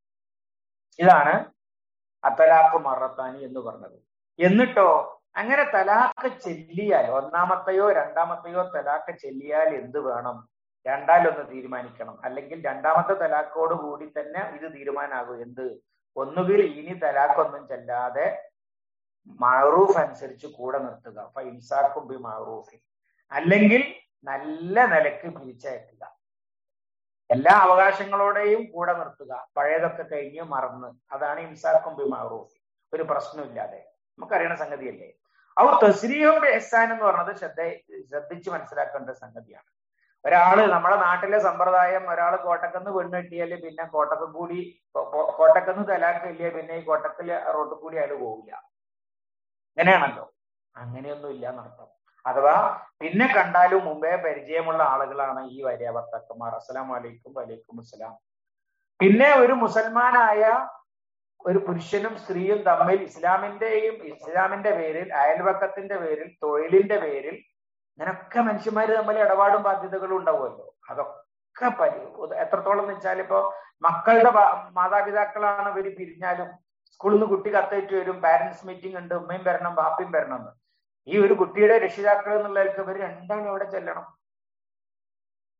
[SPEAKER 1] ഇതാണ് അത്തലാഖ് മറത്താനി എന്ന് പറഞ്ഞത് എന്നിട്ടോ അങ്ങനെ തലാഖ് ചെല്ലിയാൽ ഒന്നാമത്തെയോ രണ്ടാമത്തെയോ തലാഖ് ചെല്ലിയാൽ എന്ത് വേണം രണ്ടാലൊന്ന് തീരുമാനിക്കണം അല്ലെങ്കിൽ രണ്ടാമത്തെ തലാഖോട് കൂടി തന്നെ ഇത് തീരുമാനാകും എന്ത് ഒന്നുകിൽ ഇനി തലാഖൊന്നും ചെല്ലാതെ മാറൂഫ് അനുസരിച്ച് കൂടെ നിർത്തുക ഫൈൻസാക്കും ബി മാറൂഫിൻ അല്ലെങ്കിൽ നല്ല നിലക്ക് പിരിച്ചയക്കുക എല്ലാ അവകാശങ്ങളോടെയും കൂടെ നിർത്തുക പഴയതൊക്കെ കഴിഞ്ഞ് മറന്ന് അതാണ് ഇൻസാക്കും ബി മാറൂഫ് ഒരു പ്രശ്നമില്ലാതെ നമുക്കറിയണ സംഗതിയല്ലേ ഔ തസ്രീഹും എഹ്സാൻ എന്ന് പറഞ്ഞത് ശ്രദ്ധ ശ്രദ്ധിച്ച് മനസ്സിലാക്കേണ്ട സംഗതിയാണ് ഒരാള് നമ്മുടെ നാട്ടിലെ സമ്പ്രദായം ഒരാൾ കോട്ടക്കന്ന് പെണ്ണ് കെട്ടിയാല് പിന്നെ കോട്ടക്കം കൂടി കോട്ടക്കന്ന് തലാക്കില്ല പിന്നെ ഈ കോട്ടക്കല് റോട്ടിൽ കൂടി അയാൾ പോവില്ല അങ്ങനെയാണല്ലോ അങ്ങനെയൊന്നും ഇല്ല എന്നർത്ഥം അഥവാ പിന്നെ കണ്ടാലും മുമ്പേ പരിചയമുള്ള ആളുകളാണ് ഈ വരിയ ഭർത്താക്കന്മാർ അസ്സലാം വലൈക്കും വലൈക്കും അസ്സലാം പിന്നെ ഒരു മുസൽമാനായ ഒരു പുരുഷനും സ്ത്രീയും തമ്മിൽ ഇസ്ലാമിന്റെയും ഇസ്ലാമിന്റെ പേരിൽ അയൽവക്കത്തിന്റെ പേരിൽ തൊഴിലിന്റെ പേരിൽ അങ്ങനൊക്കെ മനുഷ്യന്മാർ തമ്മിൽ ഇടപാടും ബാധ്യതകളും ഉണ്ടാവുമല്ലോ അതൊക്കെ പരി എത്രത്തോളം എന്ന് വെച്ചാൽ ഇപ്പോ മക്കളുടെ മാതാപിതാക്കളാണ് ഇവര് പിരിഞ്ഞാലും സ്കൂളിൽ നിന്ന് കുട്ടി കത്തേറ്റ് വരും പാരന്റ്സ് മീറ്റിംഗ് ഉണ്ട് ഉമ്മയും വരണം ബാപ്പയും വരണം എന്ന് ഈ ഒരു കുട്ടിയുടെ രക്ഷിതാക്കൾ എന്നുള്ളവർക്ക് ഇവർ രണ്ടാളും എവിടെ ചെല്ലണം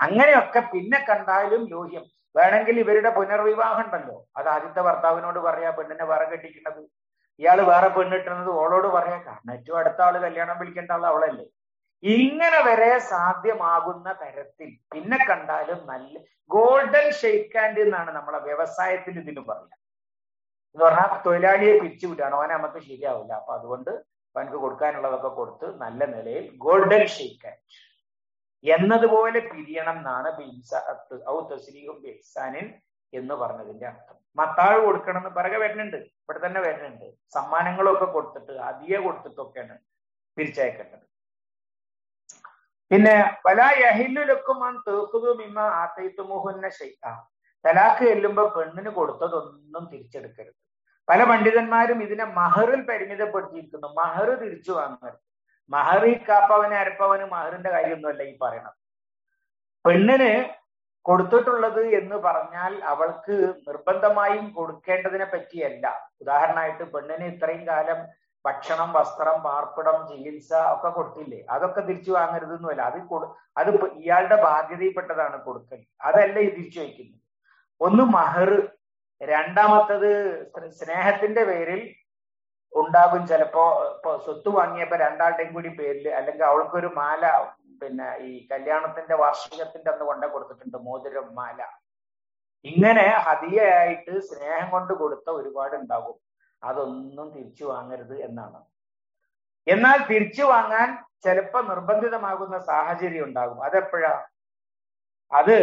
[SPEAKER 1] അങ്ങനെയൊക്കെ പിന്നെ കണ്ടാലും ലോഹ്യം വേണമെങ്കിൽ ഇവരുടെ പുനർവിവാഹം ഉണ്ടല്ലോ അത് ആദ്യത്തെ ഭർത്താവിനോട് പറയാ പെണ്ണിനെ വേറെ കെട്ടിക്കുന്നത് ഇയാള് വേറെ പെണ്ണിട്ടുന്നത് ഓളോട് പറയാ കാരണം ഏറ്റവും അടുത്ത ആള് കല്യാണം വിളിക്കേണ്ട ആൾ അവളല്ലേ ഇങ്ങനെ വരെ സാധ്യമാകുന്ന തരത്തിൽ പിന്നെ കണ്ടാലും നല്ല ഗോൾഡൻ ഷെയ്ക്ക് ഹാൻഡ് എന്നാണ് നമ്മളെ വ്യവസായത്തിൽ ഇതിന് പറയുക എന്ന് പറഞ്ഞാൽ തൊഴിലാളിയെ പിരിച്ചു വിട്ടാണ് അവനെ നമുക്ക് ശരിയാവില്ല അപ്പൊ അതുകൊണ്ട് അവനക്ക് കൊടുക്കാനുള്ളതൊക്കെ കൊടുത്ത് നല്ല നിലയിൽ ഗോൾഡൻ ഷെയ്ക്ക് ഹാൻഡ് എന്നതുപോലെ പിരിയണം എന്നാണ് ഔ തസ്ലീഹും ബിഹ്സാനിൻ എന്ന് പറഞ്ഞതിന്റെ അർത്ഥം മത്താഴ് കൊടുക്കണം എന്ന് പിറകെ വരുന്നുണ്ട് ഇവിടെ തന്നെ വരുന്നുണ്ട് സമ്മാനങ്ങളൊക്കെ കൊടുത്തിട്ട് അധിക കൊടുത്തിട്ടൊക്കെയാണ് പിരിച്ചയക്കേണ്ടത് പിന്നെ പല യഹില്ലുലക്കുമാൻ തീർക്കുതുമിമ്മ ആത്തയിത്തുമുഹുന്ന ഷെയ്ഖ തലാഖ് ചെല്ലുമ്പോ പെണ്ണിന് കൊടുത്തതൊന്നും തിരിച്ചെടുക്കരുത് പല പണ്ഡിതന്മാരും ഇതിനെ മഹറിൽ പരിമിതപ്പെടുത്തിയിരിക്കുന്നു മഹർ തിരിച്ചു വാങ്ങരുത് മഹർ ഈ കാപ്പവന് അരപ്പവന് മഹറിന്റെ കാര്യമൊന്നുമല്ല ഈ പറയണത് പെണ്ണിന് കൊടുത്തിട്ടുള്ളത് എന്ന് പറഞ്ഞാൽ അവൾക്ക് നിർബന്ധമായും കൊടുക്കേണ്ടതിനെ പറ്റിയല്ല ഉദാഹരണമായിട്ട് പെണ്ണിന് ഇത്രയും കാലം ഭക്ഷണം വസ്ത്രം പാർപ്പിടം ചികിത്സ ഒക്കെ കൊടുത്തില്ലേ അതൊക്കെ തിരിച്ചു വാങ്ങരുതെന്നുമല്ല അത് കൊടു അത് ഇയാളുടെ ബാധ്യതയിൽപ്പെട്ടതാണ് കൊടുക്കൽ അതല്ല ഈ തിരിച്ചു വയ്ക്കുന്നത് ഒന്ന് മഹർ രണ്ടാമത്തത് സ്നേഹത്തിന്റെ പേരിൽ ഉണ്ടാകും ചിലപ്പോ ഇപ്പൊ സ്വത്ത് വാങ്ങിയപ്പോ രണ്ടാളുടെയും കൂടി പേരിൽ അല്ലെങ്കിൽ അവൾക്കൊരു മാല പിന്നെ ഈ കല്യാണത്തിന്റെ വാർഷികത്തിന്റെ അന്ന് കൊണ്ട കൊടുത്തിട്ടുണ്ട് മോതിരം മാല ഇങ്ങനെ ഹതിയായിട്ട് സ്നേഹം കൊണ്ട് കൊടുത്ത ഒരുപാട് ഉണ്ടാകും അതൊന്നും തിരിച്ചു വാങ്ങരുത് എന്നാണ് എന്നാൽ തിരിച്ചു വാങ്ങാൻ ചിലപ്പോ നിർബന്ധിതമാകുന്ന സാഹചര്യം ഉണ്ടാകും അതെപ്പോഴാ അത്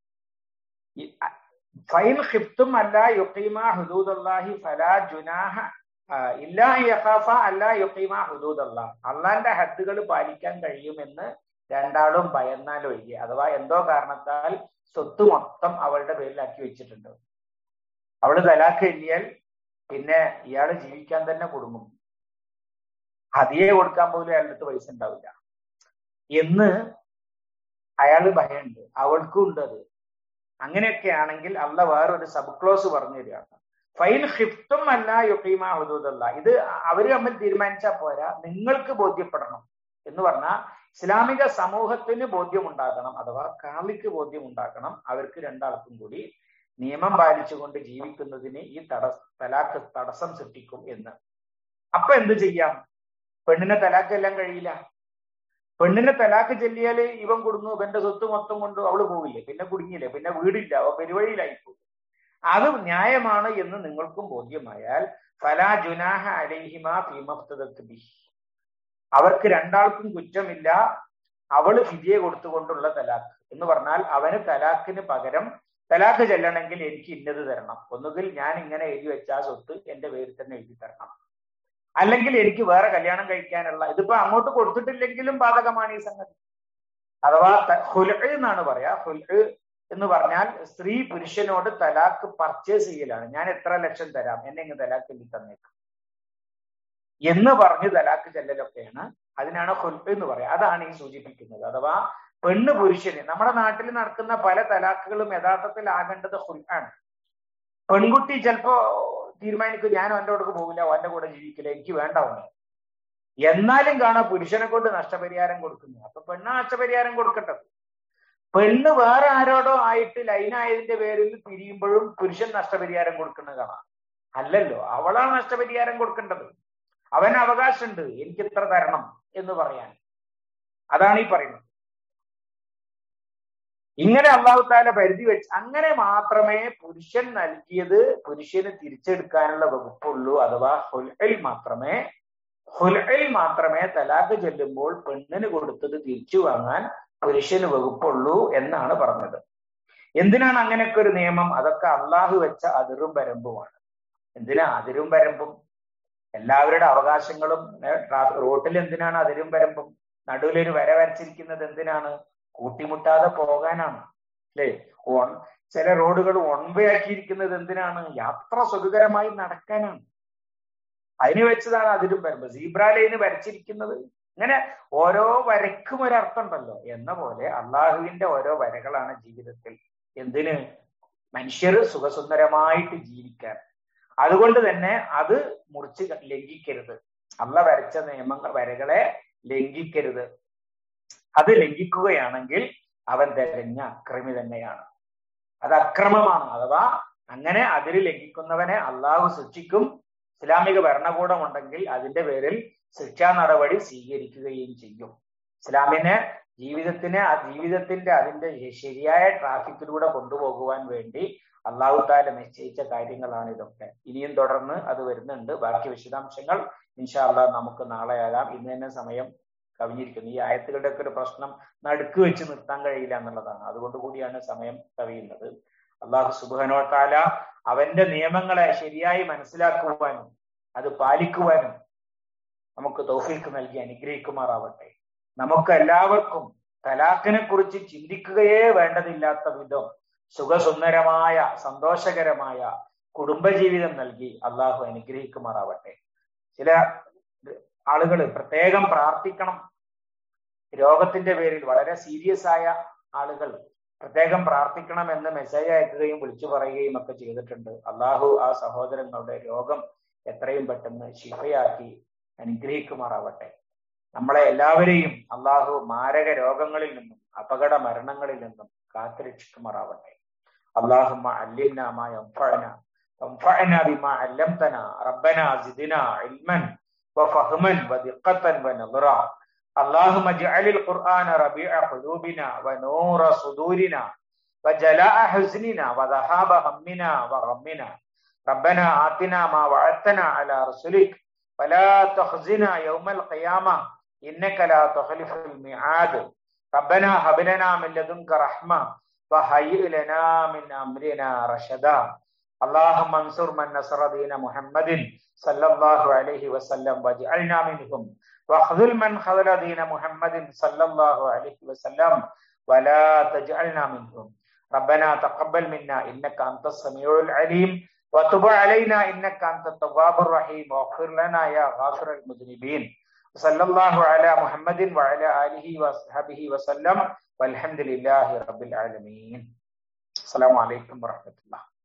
[SPEAKER 1] ഫൈൻ ഹിഫ്തും അല്ല യുക്കീമ ഹുദൂദല്ലാഹി ഫലാ ജുനാഹ ഇല്ലാ യഖാഫ അല്ല യുക്കീമ ഹുദൂദല്ലാ അള്ളാന്റെ ഹദ്ദുകൾ പാലിക്കാൻ കഴിയുമെന്ന് രണ്ടാളും ഭയന്നാൽ ഒഴികെ അഥവാ എന്തോ കാരണത്താൽ സ്വത്ത് മൊത്തം അവളുടെ പേരിലാക്കി വെച്ചിട്ടുണ്ട് അവള് തലാക്ക് എണ്ണിയാൽ പിന്നെ ഇയാള് ജീവിക്കാൻ തന്നെ കുടുങ്ങും ഹതിയെ കൊടുക്കാൻ പോലും അയാളുടെ അടുത്ത് പൈസ ഉണ്ടാവില്ല എന്ന് അയാള് ഭയമുണ്ട് അവൾക്കും ഉണ്ട് അത് അങ്ങനെയൊക്കെ ആണെങ്കിൽ അല്ല വേറൊരു സബ് ക്ലോസ് പറഞ്ഞു തരികയാണ് ഫൈൻ ഹിഫ്റ്റും അല്ല യുക്കീമ ഹുദൂദല്ല ഇത് അവര് തമ്മിൽ തീരുമാനിച്ചാൽ പോരാ നിങ്ങൾക്ക് ബോധ്യപ്പെടണം എന്ന് പറഞ്ഞാൽ ഇസ്ലാമിക സമൂഹത്തിന് ബോധ്യമുണ്ടാക്കണം അഥവാ കാളിക്ക് ബോധ്യമുണ്ടാക്കണം അവർക്ക് രണ്ടാൾക്കും കൂടി നിയമം പാലിച്ചുകൊണ്ട് ജീവിക്കുന്നതിന് ഈ തട തലാക്ക് തടസ്സം സൃഷ്ടിക്കും എന്ന് അപ്പൊ എന്ത് ചെയ്യാം പെണ്ണിനെ തലാക്ക് എല്ലാം കഴിയില്ല പെണ്ണിനെ തലാക്ക് ചെല്ലിയാല് ഇവൻ കൊടുന്നു ഇവന്റെ സ്വത്ത് മൊത്തം കൊണ്ട് അവള് പോവില്ലേ പിന്നെ കുടുങ്ങിയില്ലേ പിന്നെ വീടില്ല അവ പെരുവഴിയിലായി പോകും അത് ന്യായമാണ് എന്ന് നിങ്ങൾക്കും ബോധ്യമായാൽ ഫലാ ജുനാഹ അലൈഹിമ ഫീമഫ്തദത്ത് ബി അവർക്ക് രണ്ടാൾക്കും കുറ്റമില്ല അവള് ഫിദിയെ കൊടുത്തുകൊണ്ടുള്ള തലാക്ക് എന്ന് പറഞ്ഞാൽ അവന് തലാക്കിന് പകരം തലാക്ക് ചെല്ലണമെങ്കിൽ എനിക്ക് ഇന്നത് തരണം ഒന്നുകിൽ ഞാൻ ഇങ്ങനെ എഴുതി വെച്ച ആ സ്വത്ത് എന്റെ പേരിൽ തന്നെ എഴുതി തരണം അല്ലെങ്കിൽ എനിക്ക് വേറെ കല്യാണം കഴിക്കാനുള്ള ഇതിപ്പോ അങ്ങോട്ട് കൊടുത്തിട്ടില്ലെങ്കിലും ബാധകമാണ് ഈ സംഗതി അഥവാ ഹുൽ എന്നാണ് പറയാ ഹുൽ എന്ന് പറഞ്ഞാൽ സ്ത്രീ പുരുഷനോട് തലാക്ക് പർച്ചേസ് ചെയ്യലാണ് ഞാൻ എത്ര ലക്ഷം തരാം എന്നെ ഇങ്ങ് തലാക്ക് എഴുതി തന്നേക്കും എന്ന് പറഞ്ഞ് തലാക്ക് ചെല്ലലൊക്കെയാണ് അതിനാണ് ഹുൽ എന്ന് പറയാം അതാണ് ഈ സൂചിപ്പിക്കുന്നത് അഥവാ പെണ്ണ് പുരുഷന് നമ്മുടെ നാട്ടിൽ നടക്കുന്ന പല തലാക്കുകളും യഥാർത്ഥത്തിൽ ആകേണ്ടത് ഹുൽ ആണ് പെൺകുട്ടി ചിലപ്പോ തീരുമാനിക്കും ഞാൻ അവന്റെ കൂടെ പോകില്ല അവന്റെ കൂടെ ജീവിക്കില്ല എനിക്ക് വേണ്ട അവന് എന്നാലും കാണാം പുരുഷനെ കൊണ്ട് നഷ്ടപരിഹാരം കൊടുക്കുന്നു അപ്പൊ പെണ്ണ് നഷ്ടപരിഹാരം കൊടുക്കേണ്ടത് പെണ്ണ് വേറെ ആരോടോ ആയിട്ട് ലൈനായതിന്റെ പേരിൽ പിരിയുമ്പോഴും പുരുഷൻ നഷ്ടപരിഹാരം കൊടുക്കുന്നത് കാണാം അല്ലല്ലോ അവളാണ് നഷ്ടപരിഹാരം കൊടുക്കേണ്ടത് അവന് അവകാശമുണ്ട് എനിക്ക് ഇത്ര തരണം എന്ന് പറയാൻ അതാണ് ഈ പറയുന്നത് ഇങ്ങനെ അള്ളാഹു താല പരിധി വെച്ച് അങ്ങനെ മാത്രമേ പുരുഷൻ നൽകിയത് പുരുഷന് തിരിച്ചെടുക്കാനുള്ള വകുപ്പുള്ളൂ അഥവാ ഹുൽഇൽ മാത്രമേ ഹുൽഇൽ മാത്രമേ തലാഖ് ചെല്ലുമ്പോൾ പെണ്ണിന് കൊടുത്തത് തിരിച്ചു വാങ്ങാൻ പുരുഷന് വകുപ്പുള്ളൂ എന്നാണ് പറഞ്ഞത് എന്തിനാണ് അങ്ങനെയൊക്കെ ഒരു നിയമം അതൊക്കെ അള്ളാഹു വെച്ച അതിറും വരമ്പുമാണ് എന്തിനാ അതിരും വരമ്പും എല്ലാവരുടെ അവകാശങ്ങളും റോട്ടിൽ എന്തിനാണ് അതിരും വരമ്പും നടുവിലൊരു വര വരച്ചിരിക്കുന്നത് എന്തിനാണ് കൂട്ടിമുട്ടാതെ പോകാനാണ് അല്ലേ ഓൺ ചില റോഡുകൾ വൺ വേ ആക്കിയിരിക്കുന്നത് എന്തിനാണ് യാത്ര സുഖകരമായി നടക്കാനാണ് അതിന് വെച്ചതാണ് അതിരും വരമ്പ് സീബ്ര ലൈന് വരച്ചിരിക്കുന്നത് ഇങ്ങനെ ഓരോ വരയ്ക്കും ഒരർത്ഥം ഉണ്ടല്ലോ എന്ന പോലെ അള്ളാഹുവിന്റെ ഓരോ വരകളാണ് ജീവിതത്തിൽ എന്തിന് മനുഷ്യർ സുഖസുന്ദരമായിട്ട് ജീവിക്കാൻ അതുകൊണ്ട് തന്നെ അത് മുറിച്ച് ലംഘിക്കരുത് അള്ള വരച്ച നിയമങ്ങൾ വരകളെ ലംഘിക്കരുത് അത് ലംഘിക്കുകയാണെങ്കിൽ അവൻ തികഞ്ഞ അക്രമി തന്നെയാണ് അത് അക്രമമാണ് അഥവാ അങ്ങനെ അതിൽ ലംഘിക്കുന്നവനെ അള്ളാഹു ശിക്ഷിക്കും ഇസ്ലാമിക ഭരണകൂടം ഉണ്ടെങ്കിൽ അതിന്റെ പേരിൽ ശിക്ഷാ നടപടി സ്വീകരിക്കുകയും ചെയ്യും ഇസ്ലാമിനെ ജീവിതത്തിനെ ആ ജീവിതത്തിന്റെ അതിന്റെ ശരിയായ ട്രാഫിക്കിലൂടെ കൊണ്ടുപോകുവാൻ വേണ്ടി അള്ളാഹു താല നിശ്ചയിച്ച കാര്യങ്ങളാണ് ഇതൊക്കെ ഇനിയും തുടർന്ന് അത് വരുന്നുണ്ട് ബാക്കി വിശദാംശങ്ങൾ ഇൻഷാ അള്ളാഹ് നമുക്ക് നാളെ ആകാം ഇന്ന് തന്നെ സമയം കവിഞ്ഞിരിക്കുന്നു ഈ ആയത്തുകളുടെ ഒക്കെ ഒരു പ്രശ്നം നടുക്ക് വെച്ച് നിർത്താൻ കഴിയില്ല എന്നുള്ളതാണ് അതുകൊണ്ട് കൂടിയാണ് സമയം കവിയുന്നത് അള്ളാഹു സുബാനോ താല അവന്റെ നിയമങ്ങളെ ശരിയായി മനസ്സിലാക്കുവാനും അത് പാലിക്കുവാനും നമുക്ക് തൗഫീക്ക് നൽകി അനുഗ്രഹിക്കുമാറാവട്ടെ നമുക്ക് എല്ലാവർക്കും തലാഖിനെ കുറിച്ച് ചിന്തിക്കുകയേ വേണ്ടതില്ലാത്ത വിധം സുഖസുന്ദരമായ സന്തോഷകരമായ കുടുംബജീവിതം നൽകി അള്ളാഹു അനുഗ്രഹിക്കുമാറാവട്ടെ ചില ആളുകൾ പ്രത്യേകം പ്രാർത്ഥിക്കണം രോഗത്തിന്റെ പേരിൽ വളരെ സീരിയസ് ആയ ആളുകൾ പ്രത്യേകം പ്രാർത്ഥിക്കണം എന്ന് മെസ്സേജ് അയക്കുകയും വിളിച്ചു പറയുകയും ഒക്കെ ചെയ്തിട്ടുണ്ട് അള്ളാഹു ആ സഹോദരങ്ങളുടെ രോഗം എത്രയും പെട്ടെന്ന് ശിഫയാക്കി അനുഗ്രഹിക്കുമാറാവട്ടെ നമ്മളെ എല്ലാവരെയും അള്ളാഹു മാരക രോഗങ്ങളിൽ നിന്നും അപകട മരണങ്ങളിൽ നിന്നും കാത്തുരക്ഷിക്കുമാറാവട്ടെ اللهم علمنا ما ينفعنا وانفعنا بما علمتنا ربنا زدنا علما وفهما ودقة ونظرا اللهم اجعل القرآن ربيع قلوبنا ونور صدورنا وجلاء حزننا وذهاب همنا وغمنا ربنا آتنا ما وعدتنا على رسلك ولا تخزنا يوم القيامة إنك لا تخلف الميعاد ربنا هب لنا من لدنك رحمة وهيئ لنا من أمرنا رشدا اللهم انصر من نصر دين محمد صلى الله عليه وسلم واجعلنا منهم واخذل من خذل دين محمد صلى الله عليه وسلم ولا تجعلنا منهم ربنا تقبل منا إنك أنت السميع العليم وتب علينا إنك أنت التواب الرحيم واغفر لنا يا غافر المذنبين صلى الله على محمد وعلى آله وصحبه وسلم والحمد لله رب العالمين السلام عليكم ورحمة الله